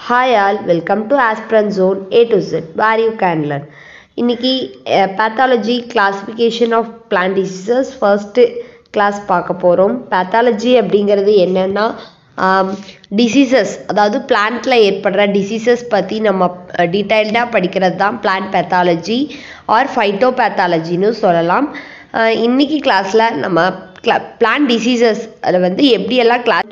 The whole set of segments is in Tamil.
Hi all, welcome to Aspirant Zone A to Z, where you can learn. இன்னைக்கு pathology classification of plant diseases first class பார்க்க போகிறோம் பேத்தாலஜி அப்படிங்கிறது என்னென்னா டிசீசஸ் அதாவது பிளான்ட்டில் ஏற்படுற டிசீசஸ் பற்றி நம்ம டீட்டெயில்டாக படிக்கிறது தான் பிளான்ட் பேத்தாலஜி ஆர் ஃபைட்டோ பேத்தாலஜின்னு சொல்லலாம் ஆஹ் இன்னைக்கு கிளாஸில் நம்ம கிளா பிளான்ட் டிசீசஸ் அதில் வந்து எப்படியெல்லாம் கிளா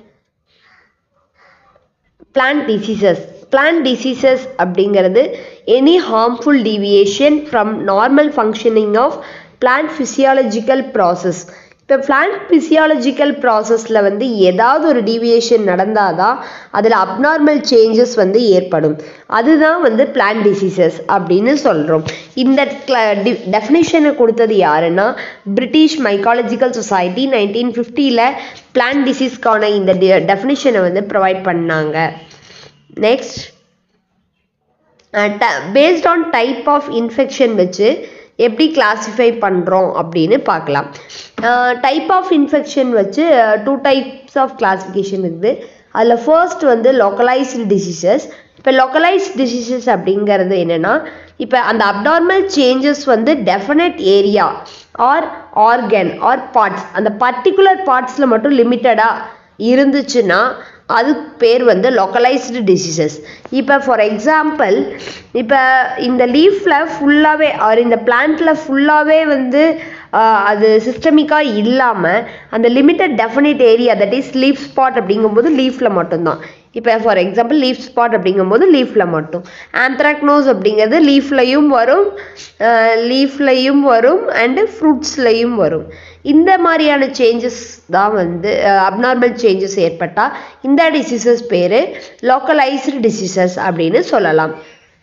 பிளான்ட் டிசீசஸ் பிளான்ட் டிசீசஸ் அப்படிங்கிறது any harmful deviation from normal functioning of plant physiological process இப்போ பிளான்ட் ஃபிசியாலஜிக்கல் ப்ராசஸில் வந்து ஏதாவது ஒரு டீவியேஷன் நடந்தால் தான் அதில் அப்நார்மல் சேஞ்சஸ் வந்து ஏற்படும் அதுதான் வந்து பிளான்ட் டிசீசஸ் அப்படின்னு சொல்கிறோம் இந்த டெஃபினேஷனை கொடுத்தது யாருன்னா பிரிட்டிஷ் மைக்காலஜிக்கல் சொசைட்டி நைன்டீன் ஃபிஃப்டியில் பிளான்ட் டிசீஸ்க்கான இந்த டெஃபினேஷனை வந்து ப்ரொவைட் பண்ணாங்க next based on type of infection வச்சு எப்படி கிளாஸிஃபை பண்ணுறோம் அப்படின்னு பார்க்கலாம் டைப் ஆஃப் இன்ஃபெக்ஷன் வச்சு டூ டைப்ஸ் ஆஃப் கிளாஸிஃபிகேஷன் இருக்குது அதில் ஃபர்ஸ்ட் வந்து லொக்கலைஸ்டு டிசீசஸ் இப்போ லொக்கலைஸ்ட் டிசீசஸ் அப்படிங்கிறது என்னென்னா இப்போ அந்த அப்நார்மல் சேஞ்சஸ் வந்து definite area or organ or parts அந்த பர்டிகுலர் பார்ட்ஸில் மட்டும் லிமிட்டடாக இருந்துச்சுன்னா அது பேர் வந்து லொக்கலைஸ்டு டிசீசஸ் இப்போ ஃபார் எக்ஸாம்பிள் இப்போ இந்த லீஃப்பில் ஃபுல்லாகவே ஆர் இந்த பிளான்ட்டில் ஃபுல்லாகவே வந்து அது சிஸ்டமிக்காக இல்லாமல் அந்த limited definite area that is leaf spot அப்படிங்கும்போது லீஃபில் மட்டும்தான் இப்போ ஃபார் எக்ஸாம்பிள் லீஃப் ஸ்பாட் அப்படிங்கும்போது லீஃபில் மட்டும் ஆந்த்ராக்னோஸ் அப்படிங்கிறது லீஃப்லையும் வரும் லீஃப்லையும் வரும் அண்டு ஃப்ரூட்ஸ்லையும் வரும் இந்த மாதிரியான சேஞ்சஸ் தான் வந்து அப்நார்மல் சேஞ்சஸ் ஏற்பட்டால் இந்த டிசீசஸ் பேர் லோக்கலைஸ்டு டிசீசஸ் அப்படின்னு சொல்லலாம்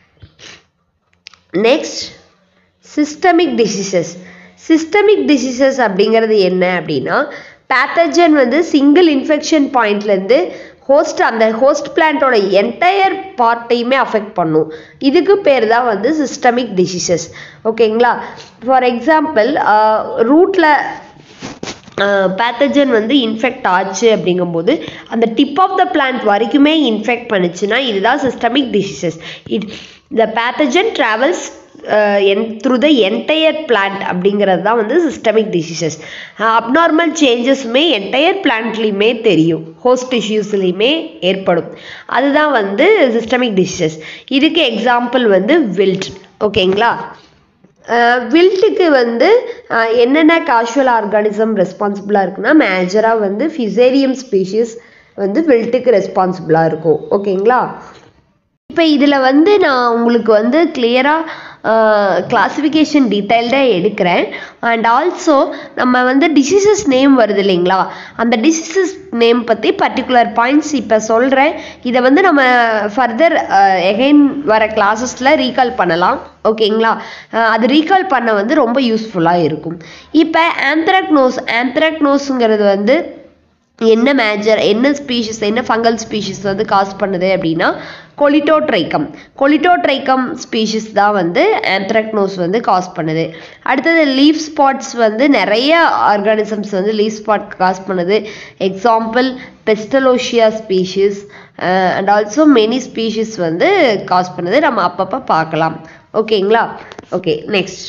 next systemic diseases systemic diseases அப்படிங்கிறது என்ன அப்படின்னா பேத்தஜன் வந்து சிங்கிள் இன்ஃபெக்ஷன் பாயிண்ட்லேருந்து ஹோஸ்ட் அந்த ஹோஸ்ட் பிளான்ட்டோட என்டையர் பார்ட்டையுமே அஃபெக்ட் பண்ணும் இதுக்கு பேர் தான் வந்து சிஸ்டமிக் டிசீசஸ் ஓகேங்களா ஃபார் எக்ஸாம்பிள் ரூட்டில் பேத்தஜன் வந்து இன்ஃபெக்ட் ஆச்சு அப்படிங்கும்போது அந்த டிப் ஆஃப் த பிளான்ட் வரைக்குமே இன்ஃபெக்ட் பண்ணுச்சுன்னா இதுதான் systemic diseases it the pathogen travels in through the entire plant அப்படிங்கிறது தான் வந்து சிஸ்டமிக் டிசீசஸ் அப்நார்மல் சேஞ்சஸுமே என்டையர் பிளான்ட்லேயுமே தெரியும் ஹோஸ்ட் டிஷ்யூஸ்லேயுமே ஏற்படும் அதுதான் வந்து சிஸ்டமிக் டிசீசஸ் இதுக்கு எக்ஸாம்பிள் வந்து வில்ட் ஓகேங்களா வில்ட்டுக்கு வந்து என்னென்ன காஷுவல் ஆர்கானிசம் ரெஸ்பான்சிபிளாக இருக்குன்னா மேஜராக வந்து ஃபிசேரியம் ஸ்பீஷிஸ் வந்து வில்ட்டுக்கு ரெஸ்பான்சிபிளாக இருக்கும் ஓகேங்களா இப்போ இதில் வந்து நான் உங்களுக்கு வந்து கிளியராக கிளாஸிஃபிகேஷன் டீட்டெயில்டாக எடுக்கிறேன் அண்ட் ஆல்சோ நம்ம வந்து டிசீசஸ் நேம் வருது இல்லைங்களா அந்த டிசீசஸ் நேம் பற்றி பர்டிகுலர் பாயிண்ட்ஸ் இப்போ சொல்கிறேன் இதை வந்து நம்ம ஃபர்தர் எகைன் வர கிளாஸஸில் ரீகால் பண்ணலாம் ஓகேங்களா அது ரீகால் பண்ண வந்து ரொம்ப யூஸ்ஃபுல்லாக இருக்கும் இப்போ ஆந்த்ராக்னோஸ் ஆந்த்ராக்னோஸுங்கிறது வந்து என்ன மேஜர் என்ன ஸ்பீஷிஸ் என்ன ஃபங்கல் ஸ்பீஷிஸ் வந்து காஸ் பண்ணுது அப்படின்னா கொலிட்டோட்ரைக்கம் கொலிட்டோட்ரைக்கம் ஸ்பீஷிஸ் தான் வந்து ஆந்த்ராக்னோஸ் வந்து காஸ் பண்ணுது அடுத்தது லீஃப் ஸ்பாட்ஸ் வந்து நிறைய ஆர்கானிசம்ஸ் வந்து லீஃப் ஸ்பாட் காஸ் பண்ணுது example Pestalotia species and also many species வந்து காஸ் பண்ணுது நம்ம அப்பப்போ பார்க்கலாம் ஓகேங்களா ஓகே நெக்ஸ்ட்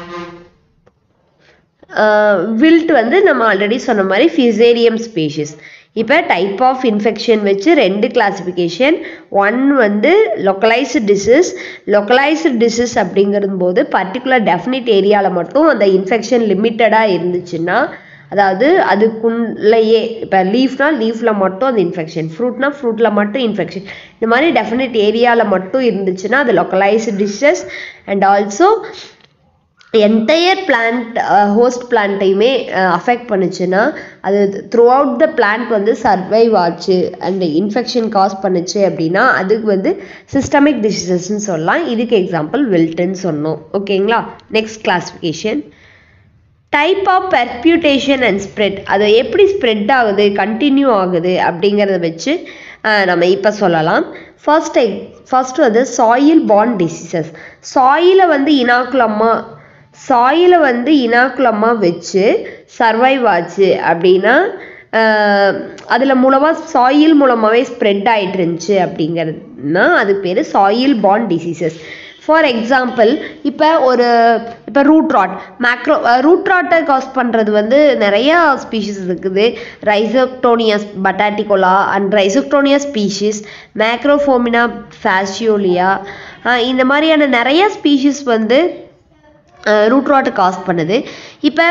வில்ட் வந்து நம்ம ஆல்ரெடி சொன்ன மாதிரி ஃபிசேரியம் ஸ்பீஷிஸ் இப்போ டைப் ஆஃப் இன்ஃபெக்ஷன் வச்சு ரெண்டு கிளாஸிஃபிகேஷன் ஒன் வந்து லொக்கலைஸ்டு டிசீஸ் லொக்கலைஸ்டு டிசீஸ் அப்படிங்கிறது போது பர்டிகுலர் டெஃபினிட் ஏரியாவில் மட்டும் அந்த இன்ஃபெக்ஷன் லிமிட்டடாக இருந்துச்சுன்னா அதாவது அதுக்குள்ளேயே இப்போ லீஃப்னா லீஃபில் மட்டும் அந்த இன்ஃபெக்ஷன் ஃப்ரூட்னா ஃப்ரூட்டில் மட்டும் இன்ஃபெக்ஷன் இந்த மாதிரி டெஃபினட் ஏரியாவில் மட்டும் இருந்துச்சுன்னா அது localised diseases and also entire plant host பிளான்ட்டையுமே அஃபெக்ட் பண்ணுச்சுன்னா அது த்ரூ அவுட் த பிளான்ட் வந்து சர்வைவ் ஆச்சு அண்ட் இன்ஃபெக்ஷன் காஸ் பண்ணுச்சு அப்படின்னா அதுக்கு வந்து சிஸ்டமிக் டிசீசஸ்ன்னு சொல்லலாம் இதுக்கு எக்ஸாம்பிள் வில்ட்டுன்னு சொன்னோம் ஓகேங்களா next classification type of perpetuation and spread அது எப்படி ஸ்ப்ரெட் ஆகுது கண்டினியூ ஆகுது அப்படிங்கிறத வச்சு நம்ம இப்போ சொல்லலாம் ஃபர்ஸ்ட் ஃபர்ஸ்ட் வந்து சாயில் பாண்ட் டிசீசஸ் சாயிலை வந்து இனாக்குலமாக சாயிலை வந்து இனாக்குலமாக வச்சு சர்வைவ் ஆச்சு அப்படின்னா அதில் மூலமாக சாயில் மூலமாகவே ஸ்ப்ரெட் ஆகிட்டு இருந்துச்சு அப்படிங்கிறதுனா அது பேர் சாயில் பாண்ட் டிசீசஸ் ஃபார் எக்ஸாம்பிள் இப்போ ஒரு இப்போ ரூட் ராட் மேக்ரோ ரூட் ராட்டை காஸ் பண்ணுறது வந்து நிறையா ஸ்பீஷிஸ் இருக்குது Rhizoctonia bataticola and Rhizoctonia species Macrophomina phaseolina இந்த மாதிரியான நிறைய ஸ்பீஷிஸ் வந்து ரூட் ராட்டை காஸ் பண்ணுது இப்போ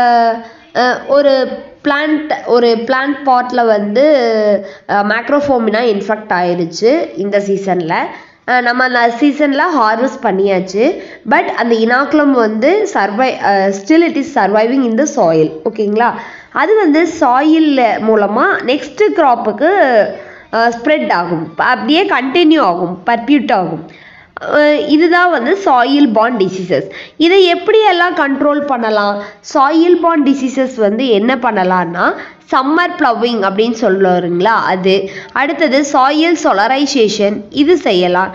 ஒரு பிளான்ட் ஒரு பிளான்ட் பாட்டில் வந்து மேக்ரோஃபோமினா இன்ஃபெக்ட் ஆயிருச்சு இந்த சீசனில் நம்ம அந்த சீசனில் ஹார்வெஸ்ட் பண்ணியாச்சு பட் அந்த இனாக்குலம் வந்து சர்வை still it is surviving in the soil ஓகேங்களா அது வந்து சாயில் மூலமாக நெக்ஸ்ட்டு க்ராப்புக்கு ஸ்ப்ரெட் ஆகும் அப்படியே கண்டினியூ ஆகும் பர்பியூட் ஆகும் இதுதான் வந்து சாயில் பாண்ட் டிசீசஸ் இதை எப்படியெல்லாம் கண்ட்ரோல் பண்ணலாம் சாயில் பாண்ட் டிசீசஸ் வந்து என்ன பண்ணலான்னா சம்மர் ப்ளவிங் அப்படின்னு சொல்லுவாருங்களா அது அடுத்தது சாயில் சொலரைசேஷன் இது செய்யலாம்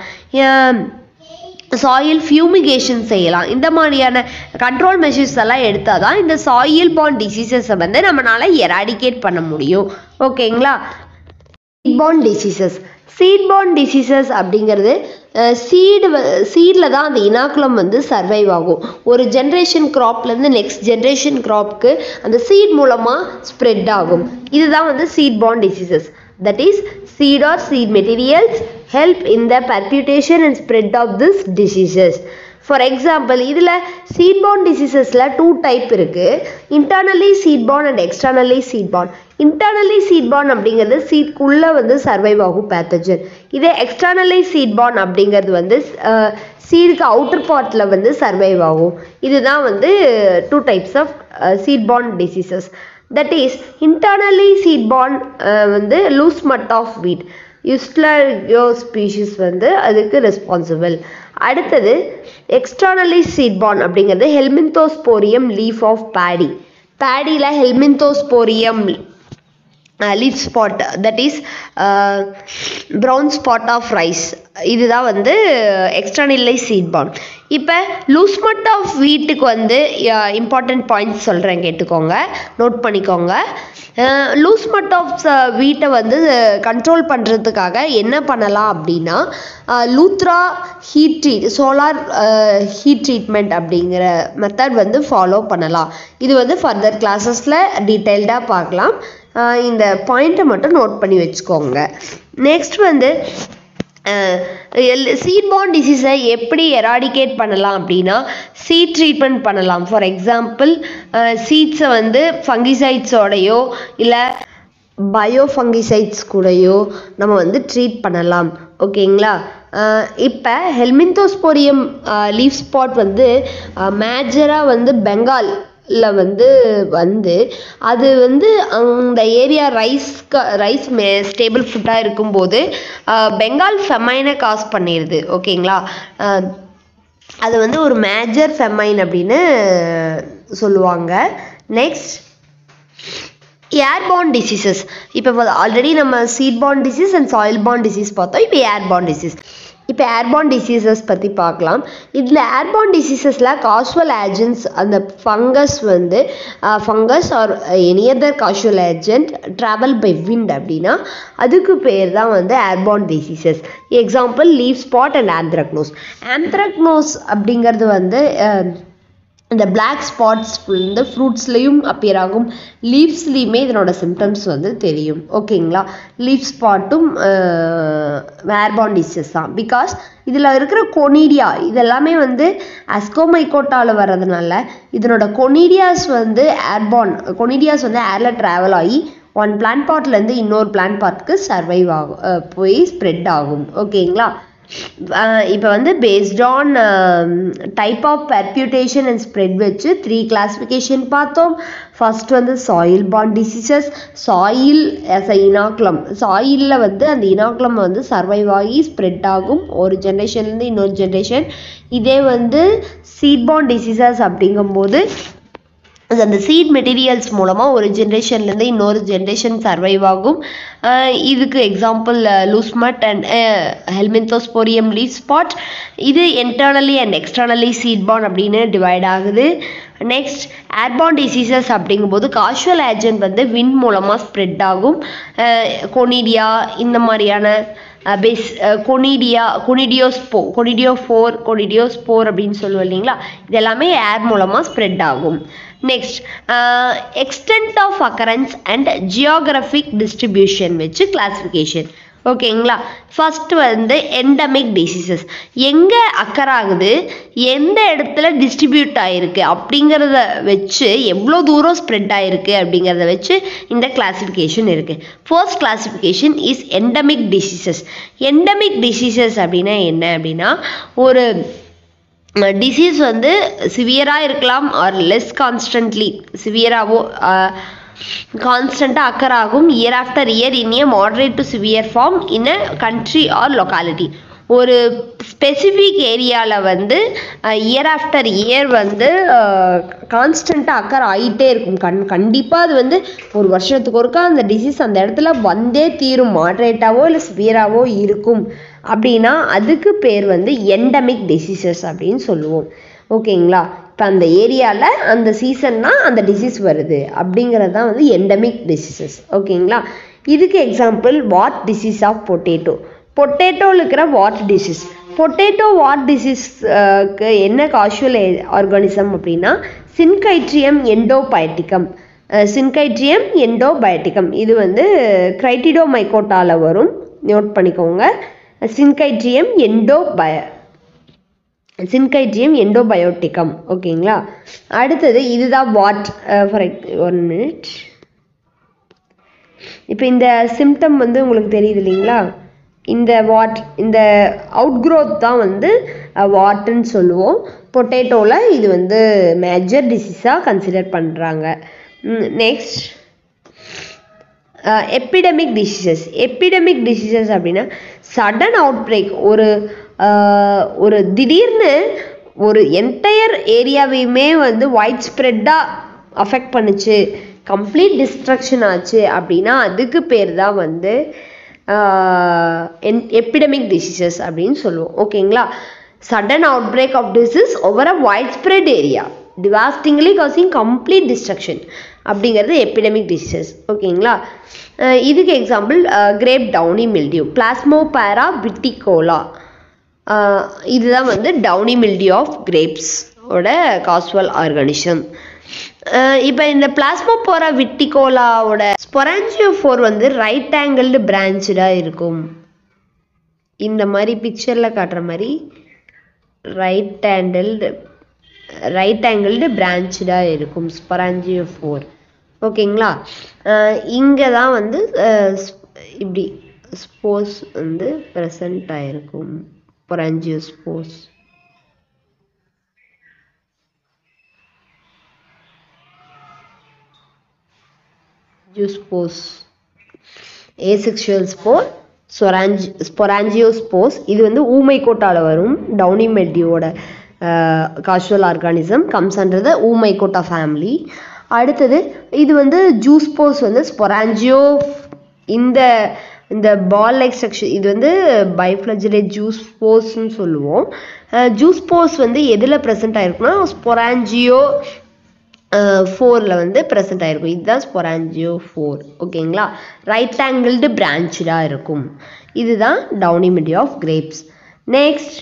சாயில் ஃபியூமிகேஷன் செய்யலாம் இந்த மாதிரியான கண்ட்ரோல் மெஷர்ஸ் எல்லாம் எடுத்தால் தான் இந்த சாயில் பாண்ட் டிசீசஸை வந்து நம்மளால் எராடிகேட் பண்ண முடியும் ஓகேங்களா சீட்பார்ன் டிசீசஸ் சீட்பார்ன் டிசீசஸ் அப்படிங்கிறது சீடு சீடில் தான் அந்த இனாக்குலம் வந்து சர்வைவ் ஆகும் ஒரு ஜென்ரேஷன் க்ராப்லேருந்து நெக்ஸ்ட் ஜென்ரேஷன் க்ராப்க்கு அந்த சீட் மூலமாக ஸ்ப்ரெட் ஆகும் இதுதான் வந்து seedborne diseases that is seed or seed materials help in the perpetuation and spread of this diseases for example இதில் சீட்பார்ன் டிசீசஸில் டூ டைப் இருக்குது internally seedborne and externally seedborne internally seedborne அப்படிங்கிறது சீட்குள்ளே வந்து சர்வைவ் ஆகும் பேத்தஜன் இதே எக்ஸ்டர்னலி சீட்பார்ன் அப்படிங்கிறது வந்து சீடுக்கு அவுட்டர் பார்ட்டில் வந்து சர்வைவ் ஆகும் இதுதான் வந்து two types of seedborne diseases that is internally seedborne வந்து லூஸ் மட் ஆஃப் வீட் யுஸ்லரியோ ஸ்பீஷிஸ் வந்து அதுக்கு ரெஸ்பான்சிபிள் அடுத்தது எக்ஸ்டர்னலி சீட்பார்ன் அப்படிங்கிறது ஹெல்மின்தோஸ்போரியம் லீஃப் ஆஃப் பேடி பேடியில் Helminthosporium leaf spot that is brown spot of rice இதுதான் வந்து எக்ஸ்டர்னலை சீட்பார்ன் இப்போ லூஸ் மட் ஆஃப் வீட்டுக்கு வந்து இம்பார்ட்டண்ட் பாயிண்ட்ஸ் சொல்கிறேன் கேட்டுக்கோங்க நோட் பண்ணிக்கோங்க லூஸ் மட் ஆஃப் வீட்டை வந்து கண்ட்ரோல் பண்ணுறதுக்காக என்ன பண்ணலாம் அப்படின்னா Luthra heat treat solar heat treatment அப்படிங்கிற மெத்தட் வந்து ஃபாலோ பண்ணலாம் இது வந்து ஃபர்தர் கிளாஸஸில் டீட்டெயில்டாக பார்க்கலாம் இந்த பாயிண்ட்டை மட்டும் நோட் பண்ணி வச்சுக்கோங்க நெக்ஸ்ட் வந்து சீட் பாண்ட் டிசீஸை எப்படி எராடிகேட் பண்ணலாம் அப்படின்னா சீட் ட்ரீட்மெண்ட் பண்ணலாம் ஃபார் எக்ஸாம்பிள் சீட்ஸை வந்து ஃபங்கிசைட்ஸோடையோ இல்லை பயோ ஃபங்கிசைட்ஸ் கூடயோ நம்ம வந்து ட்ரீட் பண்ணலாம் ஓகேங்களா இப்போ ஹெல்மின்தோஸ்போரியம் லீஃப் ஸ்பாட் வந்து மேஜராக வந்து பெங்கால் ல வந்து வந்து அது வந்து அந்த area rice rice may staple ஃபுட்டாக இருக்கும்போது பெங்கால் ஃபெமைனை காஸ் பண்ணிடுது ஓகேங்களா அது வந்து ஒரு மேஜர் ஃபெமைன் அப்படின்னு சொல்லுவாங்க நெக்ஸ்ட் ஏர்பார்ன் டிசீசஸ் இப்போ ஆல்ரெடி நம்ம seat bond disease and soil bond disease பார்த்தோம் இப்போ ஏர்பார்ன் டிசீஸ் இப்போ ஏர்பார்ன் டிசீசஸ் பற்றி பார்க்கலாம் இதில் ஏர்பார்ன் டிசீசஸில் காசுவல் ஏஜென்ட்ஸ் அந்த ஃபங்கஸ் வந்து fungus or any other causal agent travel by wind அப்படின்னா அதுக்கு பேர் தான் வந்து airborne diseases example leave spot and anthracnose anthracnose அப்படிங்கிறது வந்து இந்த பிளாக் ஸ்பாட்ஸ் வந்து ஃப்ரூட்ஸ்லேயும் அப்பியர் ஆகும் லீவ்ஸ்லேயுமே இதனோட சிம்டம்ஸ் வந்து தெரியும் ஓகேங்களா லீவ் ஸ்பாட்டும் வேர்பான் டிசீஸ் தான் பிகாஸ் இதில் இருக்கிற கொனீடியா இதெல்லாமே வந்து அஸ்கோமைக்கோட்டாவில் வர்றதுனால இதனோட கொனீடியாஸ் வந்து ஏர்பான் கொனீடியாஸ் வந்து ஏரில் ட்ராவல் ஆகி ஒன் பிளான்ட் பார்ட்லேருந்து இன்னொரு பிளான்ட் பார்ட்க்கு சர்வைவ் ஆகும் போய் ஸ்ப்ரெட் ஆகும் ஓகேங்களா இப்போ வந்து based on type of perpetuation and spread வச்சு த்ரீ கிளாஸிஃபிகேஷன் பார்த்தோம் ஃபர்ஸ்ட் வந்து சாயில் பாண்ட் diseases soil as a inoculum சாயிலில் வந்து அந்த இனாக்குலம் வந்து சர்வைவ் ஆகி ஸ்ப்ரெட் ஆகும் ஒரு ஜென்ரேஷன்லேருந்து இன்னொரு ஜென்ரேஷன் இதே வந்து சீட் பாண்ட் டிசீசஸ் அப்படிங்கும்போது அது அந்த சீட் மெட்டீரியல்ஸ் மூலமாக ஒரு ஜென்ரேஷன்லேருந்து இன்னொரு ஜென்ரேஷன் சர்வைவ் ஆகும் அஹ் இதுக்கு எக்ஸாம்பிள் லூஸ்மட் அண்ட் ஹெல்மெந்தோஸ்போரியம் லீவ் ஸ்பாட் இது இன்டர்னலி அண்ட் எக்ஸ்டர்னலி சீட் பான் அப்படின்னு டிவைட் ஆகுது நெக்ஸ்ட் ஏர்பான் டிசீசஸ் அப்படிங்கும்போது காஷுவல் ஏஜென்ட் வந்து வின் மூலமாக ஸ்ப்ரெட் ஆகும் கொனிடியா இந்த மாதிரியான பேஸ் கொனிடியா கொனிடியோஸ்போ கொனிடியோ ஃபோர் கொனிடியோஸ்போர் அப்படின்னு சொல்லுவோம் இல்லைங்களா இது எல்லாமே ஏர் மூலமாக ஸ்ப்ரெட் ஆகும் next extend of occurrence and geographic distribution வச்சு கிளாஸிஃபிகேஷன் ஓகேங்களா ஃபர்ஸ்ட் வந்து எண்டமிக் டிசீசஸ் எங்கே அக்கர் ஆகுது எந்த இடத்துல டிஸ்ட்ரிபியூட் ஆகிருக்கு அப்படிங்கிறத வச்சு எவ்வளோ தூரம் ஸ்ப்ரெட் ஆகிருக்கு அப்படிங்கிறத வச்சு இந்த கிளாஸிஃபிகேஷன் இருக்குது first classification is endemic diseases endemic diseases அப்படின்னா என்ன அப்படின்னா ஒரு டிசீஸ் வந்து சிவியராக இருக்கலாம் ஆர் லெஸ் கான்ஸ்டன்ட்லி சிவியராகவோ கான்ஸ்டண்ட்டாக அக்கர் ஆகும் year after year in a moderate to severe form in a country or locality ஒரு ஸ்பெசிஃபிக் ஏரியாவில் வந்து இயர் ஆஃப்டர் இயர் வந்து கான்ஸ்டண்ட்டாக அக்கர் ஆகிட்டே இருக்கும் கண் கண்டிப்பாக அது வந்து ஒரு வருஷத்துக்கு ஒருக்கா அந்த டிசீஸ் அந்த இடத்துல வந்தே தீரும் மாட்ரேட்டாவோ இல்லை சிவியராகவோ இருக்கும் அப்படின்னா அதுக்கு பேர் வந்து எண்டமிக் டிசீசஸ் அப்படின்னு சொல்லுவோம் ஓகேங்களா இப்போ அந்த ஏரியாவில் அந்த சீசன்னா அந்த டிசீஸ் வருது அப்படிங்கிறது தான் வந்து எண்டமிக் டிசீசஸ் ஓகேங்களா இதுக்கு example wart disease of potato பொட்டேட்டோவில் இருக்கிற வாட் டிசீஸ் பொட்டேட்டோ வாட் டிசீஸ்க்கு என்ன காஷுவல் ஆர்கானிசம் அப்படின்னா சின்கைட்ரியம் எண்டோபயட்டிகம் சின்கைட்ரியம் எண்டோபயட்டிகம் இது வந்து கிரைட்டிடோ மைக்கோட்டாவில் வரும் நோட் பண்ணிக்கோங்க சின்கைட்ரியம் எண்டோபய சின்கைட்ரியம் எண்டோபயோட்டிகம் ஓகேங்களா அடுத்தது இதுதான் வாட் ஃபார் ஒன் மினிட் இப்போ இந்த சிம்டம் வந்து உங்களுக்கு தெரியுது இல்லைங்களா இந்த வாட் இந்த அவுட்க்ரோத் தான் வந்து வாட்டுன்னு சொல்லுவோம் பொட்டேட்டோவில் இது வந்து மேஜர் டிசீஸாக கன்சிடர் பண்ணுறாங்க next epidemic diseases epidemic diseases அப்படின்னா சடன் அவுட் பிரேக் ஒரு ஒரு திடீர்னு ஒரு என்டையர் ஏரியாவையுமே வந்து ஒயிட் ஸ்ப்ரெட்டாக அஃபெக்ட் பண்ணுச்சு கம்ப்ளீட் டிஸ்ட்ரக்ஷன் ஆச்சு அப்படின்னா அதுக்கு பேர் தான் வந்து எப்பிடமிக் டிசீசஸ் அப்படின்னு சொல்லுவோம் ஓகேங்களா sudden outbreak of disease over a widespread area devastatingly causing complete destruction அப்படிங்கிறது எப்பிடமிக் டிசீசஸ் ஓகேங்களா இதுக்கு example grape downy mildew Plasmopara viticola இதுதான் வந்து டவுனி மில்டியூ ஆஃப் கிரேப்ஸ் ஓட காஸ்வல் ஆர்கானிசம் இப்போ இந்த பிளாஸ்மோபோரா விட்டிகோலாவோட ஸ்பொரான்ஜியோ ஃபோர் வந்து ரைட் ஆங்கிள்டு பிரான்ச்சாக இருக்கும் இந்த மாதிரி பிக்சரில் காட்டுற மாதிரி ரைட் ஹேண்டில்டு ரைட் ஆங்கிள்டு பிரான்ச்சாக இருக்கும் ஸ்பொரான்ஜியோ ஃபோர் ஓகேங்களா இங்கே தான் வந்து இப்படி ஸ்போர்ஸ் வந்து ப்ரெசண்ட் ஆகிருக்கும் பொரான்ஜியோ spores zoospores asexual spore sporangia sporangiospores இது வந்து ஊமை கோட்டாவில் வரும் டவுனி மெல்டியோட causal organism comes under the Oomycota family அடுத்தது இது வந்து ஜூஸ்போஸ் வந்து ஸ்பொராஞ்சியோ இந்த இந்த பால் லைக் ஸ்ட்ரக்சர் இது வந்து பைஃப்ளஜரேட் ஜூஸ் போஸ்ன்னு சொல்லுவோம் ஜூஸ் போஸ் வந்து எதில் ப்ரெசென்ட் ஆயிருக்குன்னா ஸ்பொராஞ்சியோ ஃபோரில் வந்து ப்ரெசென்ட் ஆயிருக்கும் இதுதான் ஸ்பொராஞ்சியோ ஃபோர் ஓகேங்களா ரைட் ஆங்கிள்டு பிரான்ச்சாக இருக்கும் இதுதான் downy mildew of grapes next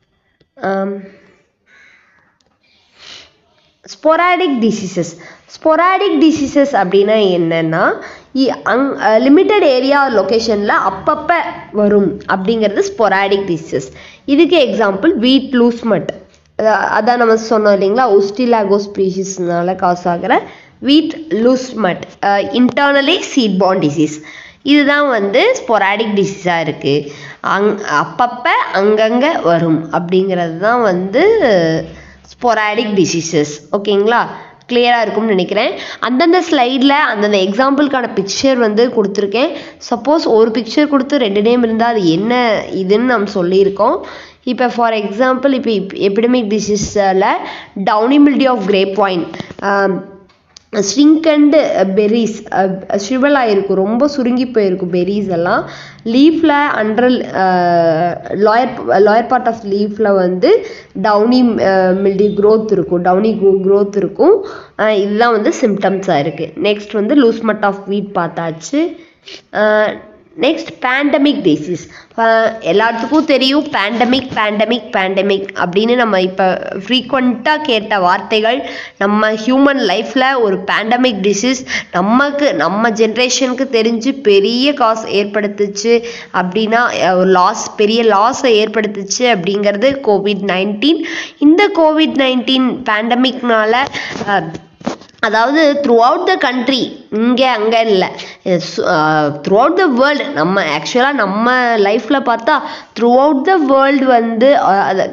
sporadic diseases sporadic diseases அப்படின்னா என்னென்னா அங் லிமிட்டட் ஏரியா லொக்கேஷனில் அப்பப்போ வரும் அப்படிங்கிறது ஸ்பொராடிக் டிசீசஸ் இதுக்கு எக்ஸாம்பிள் வீட் லூஸ்மட் அதான் நம்ம சொன்னோம் இல்லைங்களா ஒஸ்டிலாகோ ஸ்பீஷிஸ்னால காஸ் ஆகிற wheat loose smut internally seed borne disease இதுதான் வந்து ஸ்பொராடிக் டிசீஸாக இருக்குது அங் அப்பப்போ அங்கங்கே வரும் அப்படிங்கிறது தான் வந்து ஸ்பொராடிக் டிசீசஸ் ஓகேங்களா கிளியராக இருக்கும்னு நினைக்கிறேன் அந்தந்த ஸ்லைடில் அந்தந்த எக்ஸாம்பிளுக்கான பிக்சர் வந்து கொடுத்துருக்கேன் சப்போஸ் ஒரு பிக்சர் கொடுத்து ரெண்டு நேம் இருந்தால் அது என்ன இதுன்னு நம்ம சொல்லியிருக்கோம் இப்போ ஃபார் எக்ஸாம்பிள் இப்போ எபிடமிக் டிசீஸில் downy mildew of grape vine ஸ்ட்ரிங்கண்டு பெர்ரிஸ் ஷிவலாக இருக்கும் ரொம்ப சுருங்கி போயிருக்கும் பெர்ரிஸ் எல்லாம் லீஃபில் under layer layer part of லீஃபில் வந்து டவுனி மில்டி growth இருக்கும் டவுனி growth இருக்கும் அஹ் இதுதான் வந்து சிம்டம்ஸாக இருக்குது நெக்ஸ்ட் வந்து லூஸ்மட் ஆஃப் வீட் பார்த்தாச்சு நெக்ஸ்ட் பேண்டமிக் டிசீஸ் எல்லாத்துக்கும் தெரியும் பேண்டமிக் பேண்டமிக் பேண்டமிக் அப்படின்னு நம்ம இப்போ ஃப்ரீக்வெண்ட்டாக கேட்ட வார்த்தைகள் நம்ம ஹியூமன் லைஃப்பில் ஒரு பேண்டமிக் டிசீஸ் நமக்கு நம்ம ஜென்ரேஷனுக்கு தெரிஞ்சு பெரிய காசு ஏற்படுத்துச்சு அப்படின்னா அஹ், ஒரு லாஸ் பெரிய லாஸை ஏற்படுத்துச்சு அப்படிங்கிறது கோவிட் நைன்டீன் இந்த கோவிட் நைன்டீன் பேண்டமிக்னால அதாவது த்ரூ அவுட் த கண்ட்ரி இங்கே அங்கே இல்லை த்ரூ அவுட் த வேர்ல்டு நம்ம ஆக்சுவலாக நம்ம லைஃப்பில் பார்த்தா த்ரூ அவுட் த வேர்ல்டு வந்து அஹ், அது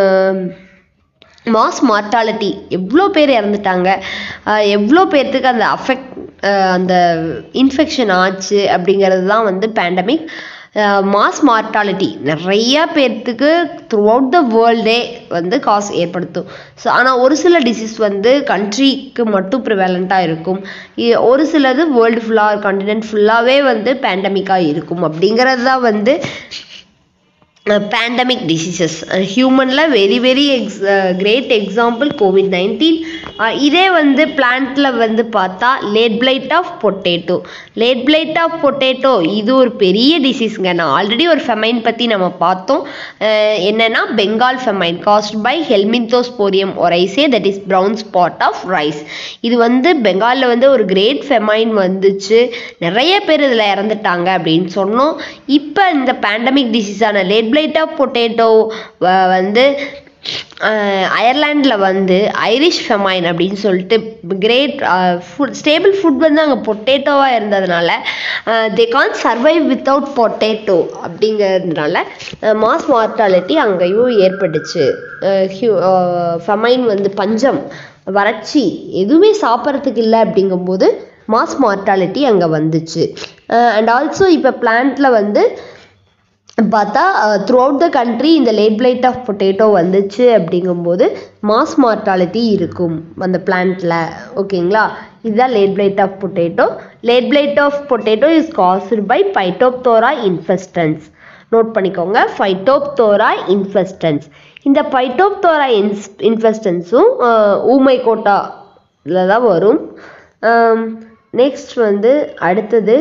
மாஸ் மார்ட்டாலிட்டி எவ்வளோ பேர் இறந்துட்டாங்க அஹ், எவ்வளோ பேர்த்துக்கு அந்த அஃபெக்ட் அந்த இன்ஃபெக்ஷன் ஆச்சு அப்படிங்கிறது தான் வந்து பேண்டமிக் மாஸ் மார்ட்டாலிட்டி நிறைய பேர்த்துக்கு த்ரூ அவுட் த வேர்ல்டே வந்து காசு ஏற்படுத்தும் ஸோ ஆனால் ஒரு சில டிசீஸ் வந்து கண்ட்ரிக்கு மட்டும் ப்ரிவேலண்ட்டாக இருக்கும் இ- ஒரு சிலது வேர்ல்டு ஃபுல்லாக காண்டினென்ட் ஃபுல்லாகவே வந்து பேண்டமிக்காக இருக்கும் அப்படிங்கிறது தான் வந்து பேண்டமிக் டிசீசஸ் ஹியூமனில் very very ex great example Covid nineteen இதே வந்து பிளான்ட்டில் வந்து பார்த்தா late blight of potato late blight of potato இது ஒரு பெரிய டிசீஸ்ங்க நான் ஆல்ரெடி ஒரு ஃபெமைன் பற்றி நம்ம பார்த்தோம் அஹ் என்னன்னா Bengal famine caused by Helminthosporium oryzae that is brown spot of rice இது வந்து பெங்காலில் வந்து ஒரு கிரேட் ஃபெமைன் வந்துச்சு நிறைய பேர் இதில் இறந்துட்டாங்க அப்படின்னு சொன்னோம் இப்போ இந்த பேண்டமிக் டிசீஸான லேட் பிளைட் ஆஃப் பொட்டேட்டோ வந்து அயர்லாண்டில் வந்து ஐரிஷ் ஃபெமைன் அப்படின்னு சொல்லிட்டு கிரேட் ஃபுட் ஸ்டேபிள் ஃபுட் வந்து அங்கே பொட்டேட்டோவாக இருந்ததுனால they can survive without potato அப்படிங்கிறதுனால மாஸ் மார்ட்டாலிட்டி அங்கேயும் ஏற்பட்டுச்சு ஃபெமைன் வந்து பஞ்சம் வறட்சி எதுவுமே சாப்பிட்றதுக்கு இல்லை அப்படிங்கும்போது மாஸ் மார்ட்டாலிட்டி அங்கே வந்துச்சு அண்ட் ஆல்சோ இப்போ பிளான்ட்டில் வந்து பார்த்தா த்ரூ அவுட் த கண்ட்ரி இந்த லேட் பிளைட் ஆஃப் பொட்டேட்டோ வந்துச்சு அப்படிங்கும்போது மாஸ் மார்ட்டாலிட்டி இருக்கும் அந்த பிளான்ட்டில் ஓகேங்களா இதுதான் late blight of potato late blight of potato is caused by Phytophthora infestans note பண்ணிக்கோங்க ஃபைட்டோப்தோரா இன்ஃபெஸ்டன்ஸ் இந்த பைட்டோப்தோரா இன்ஸ் இன்ஃபெஸ்டன்ஸும் ஊமை கோட்டாவில் தான் வரும் நெக்ஸ்ட் வந்து அடுத்தது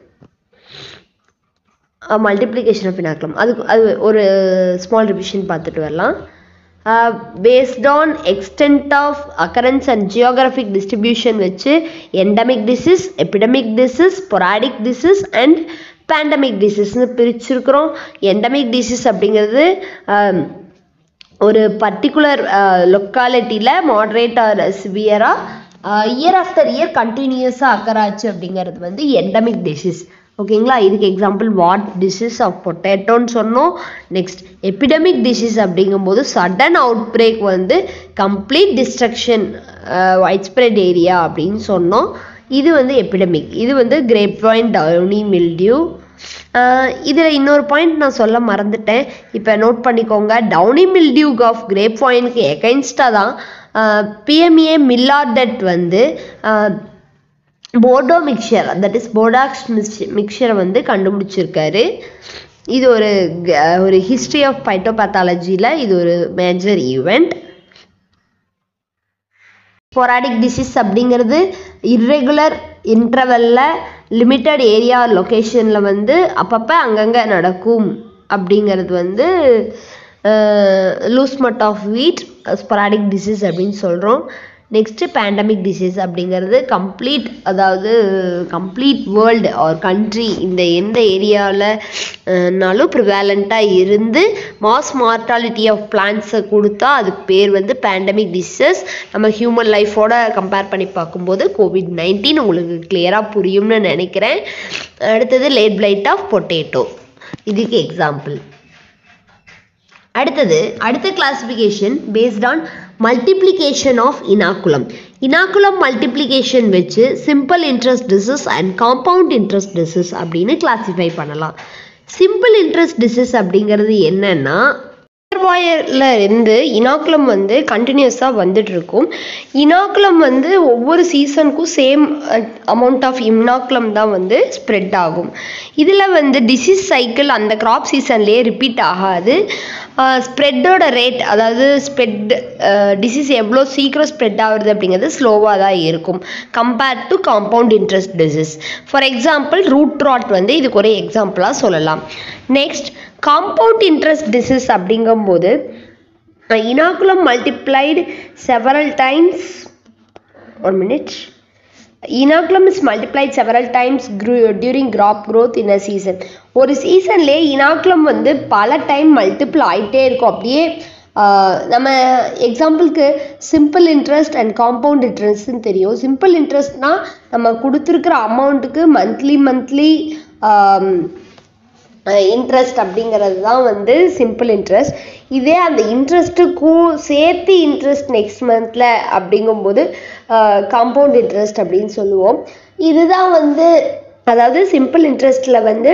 மல்டிப்ளிகேஷன் ஆஃப் இனாக்லம் அதுக்கு அது ஒரு ஸ்மால் ரிவிஷன் பார்த்துட்டு வரலாம் based on extent of occurrence and geographic distribution வச்சு endemic disease epidemic disease sporadic disease and pandemic டிசீஸ்னு பிரிச்சிருக்கிறோம் எண்டமிக் டிசீஸ் அப்படிங்கிறது ஆம், ஒரு பர்டிகுலர் லொக்காலிட்டியில் மாட்ரேட் ஆர் சிவியராக இயர் ஆஃப்டர் இயர் கண்டினியூஸாக அக்கராச்சு அப்படிங்கிறது வந்து எண்டமிக் டிசீஸ் ஓகேங்களா இதுக்கு எக்ஸாம்பிள் வாட் டிசீஸ் ஆஃப் பொட்டேட்டோன்னு சொன்னோம் நெக்ஸ்ட் எபிடமிக் டிசீஸ் அப்படிங்கும்போது சடன் அவுட் பிரேக் வந்து complete destruction widespread area அப்படின்னு சொன்னோம் இது வந்து எபிடமிக் இது வந்து கிரேப் வைன் டவுனி மில்டியூ இதில் இன்னொரு பாயிண்ட் நான் சொல்ல மறந்துட்டேன் இப்போ நோட் பண்ணிக்கோங்க டவுனி மில்டியூக் ஆஃப் கிரேப் வைனுக்கு எகைன்ஸ்டாக தான் பிஎம்ஏ மில்லார்டட் வந்து Bordeaux mixture that is Bordeaux மிக்சரை வந்து கண்டுபிடிச்சிருக்காரு இது ஒரு க- ஒரு ஹிஸ்ட்ரி ஆஃப் பைட்டோபேத்தாலஜியில் இது ஒரு மேஜர் ஈவெண்ட் ஸ்பொராடிக் டிசீஸ் அப்படிங்கிறது இர்ரெகுலர் இன்டர்வெல்ல லிமிட்டட் ஏரியா லொக்கேஷனில் வந்து அப்பப்போ அங்கங்கே நடக்கும் அப்படிங்கிறது வந்து loose smut of wheat sporadic disease அப்படின்னு சொல்கிறோம் நெக்ஸ்ட்டு பேண்டமிக் டிசீஸ் அப்படிங்கிறது கம்ப்ளீட் அதாவது கம்ப்ளீட் வேர்ல்டு ஆர் கண்ட்ரி இந்த எந்த ஏரியாவில்னாலும் ப்ரிவேலண்ட்டாக இருந்து மாஸ் மார்ட்டாலிட்டி ஆஃப் பிளான்ஸை கொடுத்தா அதுக்கு பேர் வந்து பேண்டமிக் டிசீசஸ் நம்ம ஹியூமன் லைஃபோட கம்பேர் பண்ணி பார்க்கும்போது கோவிட் நைன்டீன் உங்களுக்கு கிளியராக புரியும்னு நினைக்கிறேன் அடுத்தது லேட் பிளைட் ஆஃப் பொட்டேட்டோ இதுக்கு எக்ஸாம்பிள் அடுத்தது அடுத்த classification based on multiplication of inoculum inoculum multiplication வச்சு simple interest disease and compound interest disease அப்படின்னு கிளாஸிஃபை பண்ணலாம் சிம்பிள் இன்ட்ரெஸ்ட் டிசீஸ் அப்படிங்கிறது என்னன்னா ரிசர்வாயரில் இருந்து இனாக்குலம் வந்து கண்டினியூஸாக வந்துட்டு இருக்கும் இனாக்குலம் வந்து ஒவ்வொரு சீசனுக்கும் சேம் அமௌண்ட் ஆஃப் இனாக்குலம் தான் வந்து ஸ்ப்ரெட் ஆகும் இதில் வந்து டிசீஸ் சைக்கிள் அந்த கிராப் சீசன்லேயே ரிப்பீட் ஆகாது ஸ்ப்ரெட்டோட ரேட் அதாவது ஸ்ப்ரெட் டிசீஸ் எவ்வளோ சீக்கிரம் ஸ்ப்ரெட் ஆகுறது அப்படிங்கிறது ஸ்லோவாக தான் இருக்கும் compared to compound interest disease for example root rot வந்து இதுக்கு ஒரு எக்ஸாம்பிளாக சொல்லலாம் நெக்ஸ்ட் காம்பவுண்ட் இன்ட்ரெஸ்ட் டிசீஸ் அப்படிங்கும்போது inoculum multiplied several times one minute inoculum is multiplied several times grew- during crop growth in a season ஒரு சீசன்லேயே இனாக்குலம் வந்து பல டைம் மல்டிபிள் ஆகிட்டே இருக்கும் அப்படியே ஆஹ், நம்ம எக்ஸாம்பிளுக்கு சிம்பிள் இன்ட்ரெஸ்ட் அண்ட் காம்பவுண்ட் இன்ட்ரெஸ்ட்னு தெரியும் சிம்பிள் இன்ட்ரெஸ்ட்னா நம்ம கொடுத்துருக்குற அமௌண்ட்டுக்கு மந்த்லி மந்த்லி இன்ட்ரெஸ்ட் அப்படிங்கிறது தான் வந்து சிம்பிள் இன்ட்ரெஸ்ட் இதே அந்த இன்ட்ரெஸ்ட்டுக்கும் சேர்த்து இன்ட்ரெஸ்ட் நெக்ஸ்ட் மந்தில் அப்படிங்கும்போது காம்பவுண்ட் இன்ட்ரெஸ்ட் அப்படின்னு சொல்லுவோம் இதுதான் வந்து அதாவது சிம்பிள் இன்ட்ரெஸ்ட்டில் வந்து